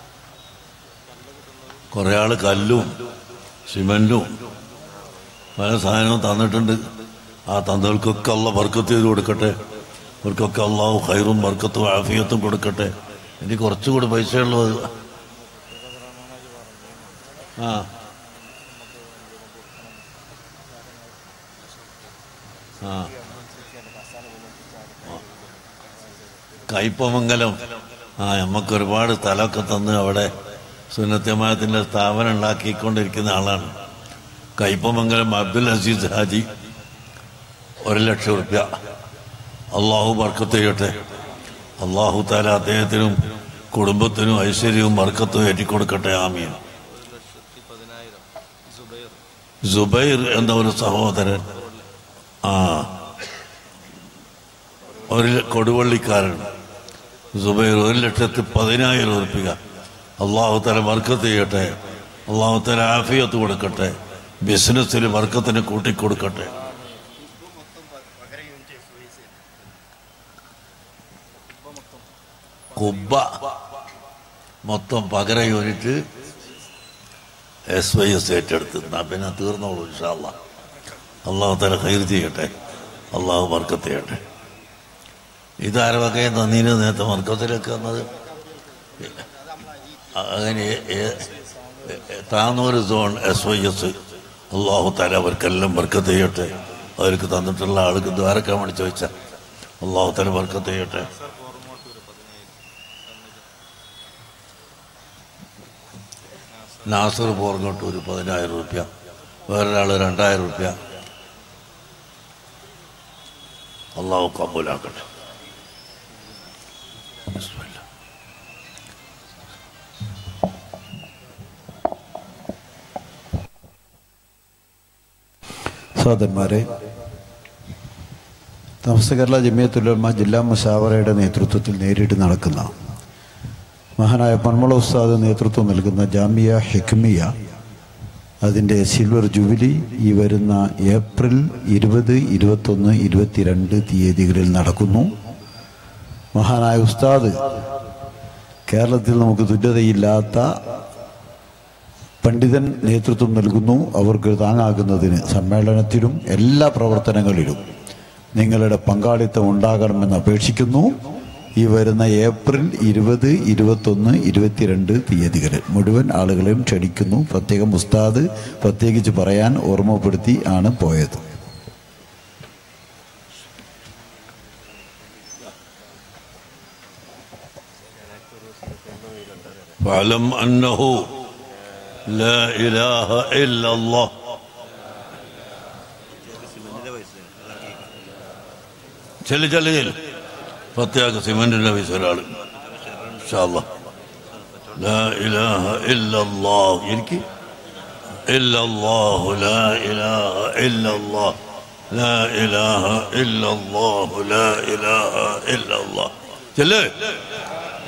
കുറേ ആള് കല്ലും സിമന്റും പല സാധനവും തന്നിട്ടുണ്ട് ആ തന്നവർക്കൊക്കെ അള്ള ബർക്കത്ത് ചെയ്ത് കൊടുക്കട്ടെ അവർക്കൊക്കെ അള്ളാഹു ഖൈറും ബർക്കത്തും ആഫിയത്തും കൊടുക്കട്ടെ ഇനി കുറച്ചുകൂടി പൈസ ഉള്ളത് ആ ആ കയ്പമംഗലം ആ നമുക്ക് ഒരുപാട് സ്ഥലമൊക്കെ തന്ന് അവിടെ സുന്നത്യമായത്തിൻ്റെ സ്ഥാപനം ഉണ്ടാക്കിക്കൊണ്ടിരിക്കുന്ന ആളാണ് കയ്പമംഗലം അബ്ദുൽ അസീസ് ഹാജി ഒരു ലക്ഷം റുപ്യ അള്ളാഹു ബർക്കത്ത് ചെയ്യട്ടെ അള്ളാഹു താല അദ്ദേഹത്തിനും കുടുംബത്തിനും ഐശ്വര്യവും ബർക്കത്തും ഏറ്റിക്കൊടുക്കട്ടെ ആമീൻ സുബൈർ എന്ന ഒരു സഹോദരൻ ആ ഒരു കൊടുവള്ളിക്കാരൻ സുബൈർ ഒരു ലക്ഷത്തി പതിനായിരം ഉറപ്പിക അള്ളാഹു തല വർക്കത്ത് ചെയ്യട്ടെ അള്ളാഹു തല ആഫിയത്ത് കൊടുക്കട്ടെ ബിസിനസ്സിൽ വർക്കത്തിന് കൂട്ടിക്കൊടുക്കട്ടെ കുബ്ബ മൊത്തം പകര യൂണിറ്റ് എസ് വൈ എസ് ഏറ്റെടുത്ത് എന്നാ പിന്നെ തീർന്നോളൂ ഇൻഷാല്ല അള്ളാഹു തല കയറി ചെയ്യട്ടെ അള്ളാഹു വർക്കത്ത് ചെയ്യട്ടെ ഇതാരൊക്കെ നന്ദിന് നേരത്തെ മർക്കത്തിലേക്ക് വന്നത് അങ്ങനെ ഏ- ഏ- Tanur zone S Y S Allahu താല അവർക്കെല്ലാം ബർക്കത്ത് ചെയ്യട്ടെ അവർക്ക് തന്നിട്ടുള്ള ആൾക്ക് ദ്വാരക്കാൻ വേണ്ടി ചോദിച്ച അള്ളാഹു താല ബർക്കത്ത് ചെയ്യട്ടെ നാസർ പോർങ്ങോട്ട് ഒരു പതിനായിരം റുപ്യ വേറൊരാൾ രണ്ടായിരം റുപ്യ അള്ളാഹു കബൂലാക്കട്ടെ ബിസ്മില്ലാ. സഹോദരന്മാരെ താമസ കേരള ജമിയത്തുലമ ജില്ലാ മുഷാവറയുടെ നേതൃത്വത്തിൽ നേരിട്ട് നടക്കുന്ന മഹാനായ പന്മള ഉസ്താദ് നേതൃത്വം നൽകുന്ന ജാമിയ ഹിക്മിയ അതിൻ്റെ സിൽവർ ജൂബിലി ഈ വരുന്ന ഏപ്രിൽ ഇരുപത് ഇരുപത്തൊന്ന് ഇരുപത്തിരണ്ട് തീയതികളിൽ നടക്കുന്നു മഹാനായ ഉസ്താദ് കേരളത്തിൽ നമുക്ക് തുല്യതയില്ലാത്ത പണ്ഡിതൻ നേതൃത്വം നൽകുന്നു അവർക്ക് താങ്ങാകുന്നതിന് സമ്മേളനത്തിലും എല്ലാ പ്രവർത്തനങ്ങളിലും നിങ്ങളുടെ പങ്കാളിത്തം ഉണ്ടാകണമെന്ന് അപേക്ഷിക്കുന്നു ഈ വരുന്ന ഏപ്രിൽ ഇരുപത് ഇരുപത്തൊന്ന് ഇരുപത്തിരണ്ട് തീയതികളിൽ മുഴുവൻ ആളുകളെയും ക്ഷണിക്കുന്നു പ്രത്യേകം ഉസ്താദ് പ്രത്യേകിച്ച് പറയാൻ ഓർമ്മപ്പെടുത്തി ആണ് പോയത് فاعلم أنه لا إله إلا الله ചെല്ലു ചെല്ലു ചെല്ലു പ്രത്യേക സിമന്റിന്റെ പൈസ ഒരാള് ഇൻഷാ അല്ലാ. لا إله إلا الله എനിക്ക് إلا الله لا إله إلا الله لا إله إلا الله لا إله إلا الله ചെല്ലു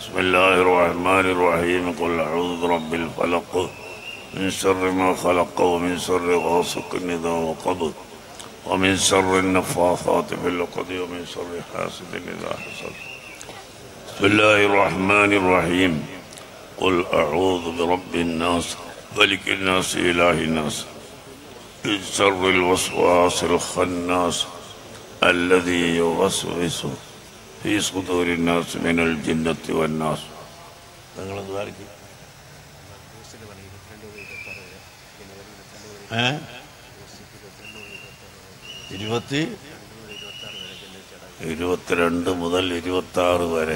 بسم الله الرحمن الرحيم قل أعوذ برب الفلق من شر ما خلق ومن شر غاسق إذا وقب ومن شر النفاثات في العقد ومن شر حاسد إذا حسد بسم الله الرحمن الرحيم قل أعوذ برب الناس ملك الناس إله الناس من شر الوسواس الخناس الذي يوسوس في صدور الناس من الجنة والناس ഇരുപത്തി ഇരുപത്തിരണ്ട് മുതൽ ഇരുപത്തി ആറ് വരെ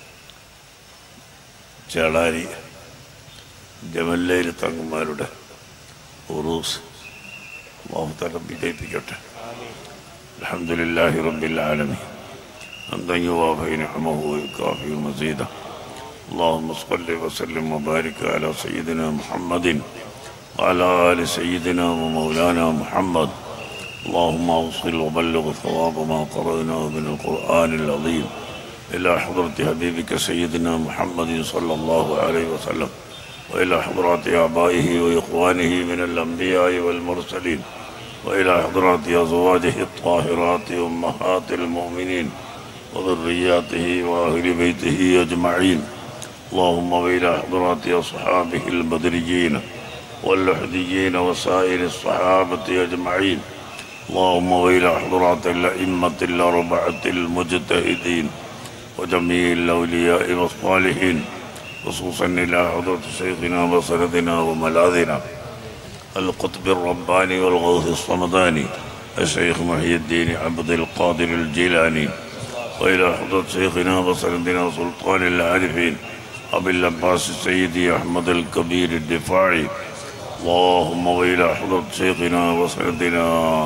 ചേളാരി ജമല്ലയിൽ തങ്ങന്മാരുടെ ഉറൂസ് അള്ളാഹുത്തലം വിജയിപ്പിക്കട്ടെ അലഹമുല്ലാഹി റബ്ബിൽ ആലമീൻ حمدا يوافي نعمه ويكافئ مزيده اللهم صل وسلم وبارك على سيدنا محمد وعلى ال سيدنا ومولانا محمد اللهم اوصل وبلغ ثواب ما قرأناه من القرآن العظيم إلى حضرة حبيبك سيدنا محمد صلى الله عليه وسلم وإلى حضرات آبائه وإخوانه من الأنبياء والمرسلين وإلى حضرات أزواجه الطاهرات أمهات المؤمنين وذرياته وأهل بيته أجمعين اللهم وإلى حضرات أصحابه البدريين واللحديين وسائر الصحابة أجمعين اللهم وإلى حضرات الأئمة الأربعة المجتهدين وجميع الأولياء والصالحين خصوصا إلى حضرة شيخنا وسندنا وملاذنا القطب الرباني والغوث الصمداني الشيخ محي الدين عبد القادر الجيلاني وإلى حضرة شيخنا وسندنا سلطان العارفين أبي العباس السيدي أحمد الكبير الدفاعي اللهم وإلى حضرة شيخنا وسندنا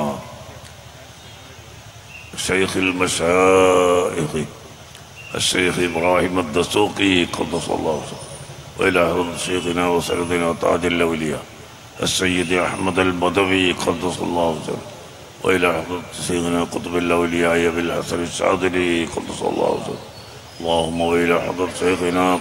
شيخ المشايخ الشيخ إبراهيم الدسوقي قدس الله سره وإلى حضرة شيخنا وسندنا تاج الأولياء السيد أحمد البدوي قدس الله سره وإلى حضرة سيدنا قطب الأولياء أبي الحسن الشاذلي قدس الله سره اللهم وإلى حضرة شيخنا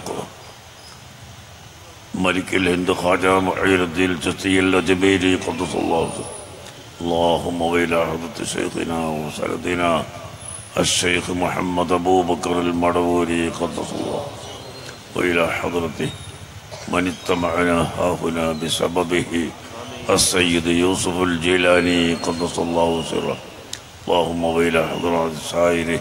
ملك الهند خواجة معير الدين الجسي الأجميري قدس الله سره اللهم وإلى حضرة شيخنا وسندنا الشيخ محمد أبو بكر المروري قدس الله وإلى حضرته من اتبعنا هاهنا بسببه السيد يوسف الجيلاني قدس الله سره اللهم وإلى حضرات سائر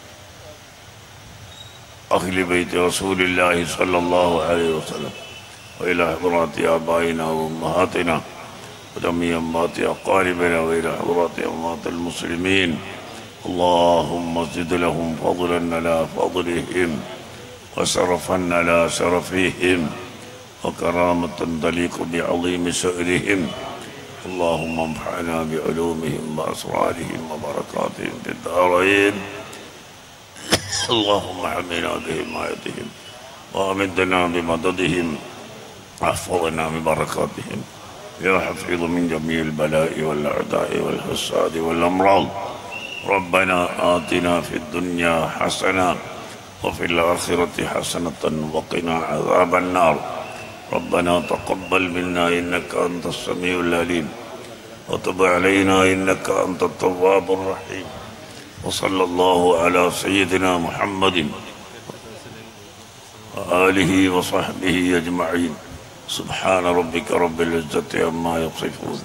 أهل بيت رسول الله صلى الله عليه وسلم وإلى حضرات آبائنا وأمهاتنا وجميع أمات أقاربنا وإلى حضرات أمات المسلمين اللهم زد لهم فضلا على فضلهم وشرفا على شرفهم وكرامة تليق بعظيم شأنهم اللهم انفعنا بعلومهم وأسرارهم وبركاتهم في الدارين اللهم حمنا بحمايتهم وأمدنا بمددهم واحفظنا ببركاتهم يا حفيظ من جميع البلاء والأعداء والحساد والأمراض ربنا آتنا في الدنيا حسنة وفي الآخرة حسنة وقنا عذاب النار ربنا تقبل منا إنك أنت السميع العليم وتب علينا إنك أنت التواب الرحيم وصلى الله على سيدنا محمد وآله وصحبه أجمعين سبحان ربك رب العزة عما يصفون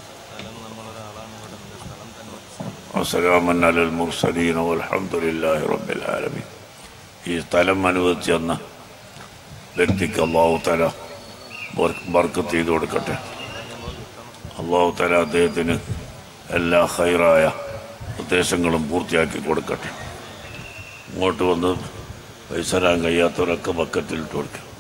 وسلاما على المرسلين والحمد لله رب العالمين ഈ സ്ഥലം അനുവദിച്ചു തന്ന വ്യക്തിക്ക് അള്ളാഹു തല ബർക്കത്ത് ചെയ്തു കൊടുക്കട്ടെ അള്ളാഹു തല അദ്ദേഹത്തിന് എല്ലാ ഹൈറായ ഉദ്ദേശങ്ങളും പൂർത്തിയാക്കി കൊടുക്കട്ടെ ഇങ്ങോട്ട് വന്ന് പൈസ തരാൻ കഴിയാത്തവരൊക്കെ ബക്കറ്റിലിട്ട് കൊടുക്കും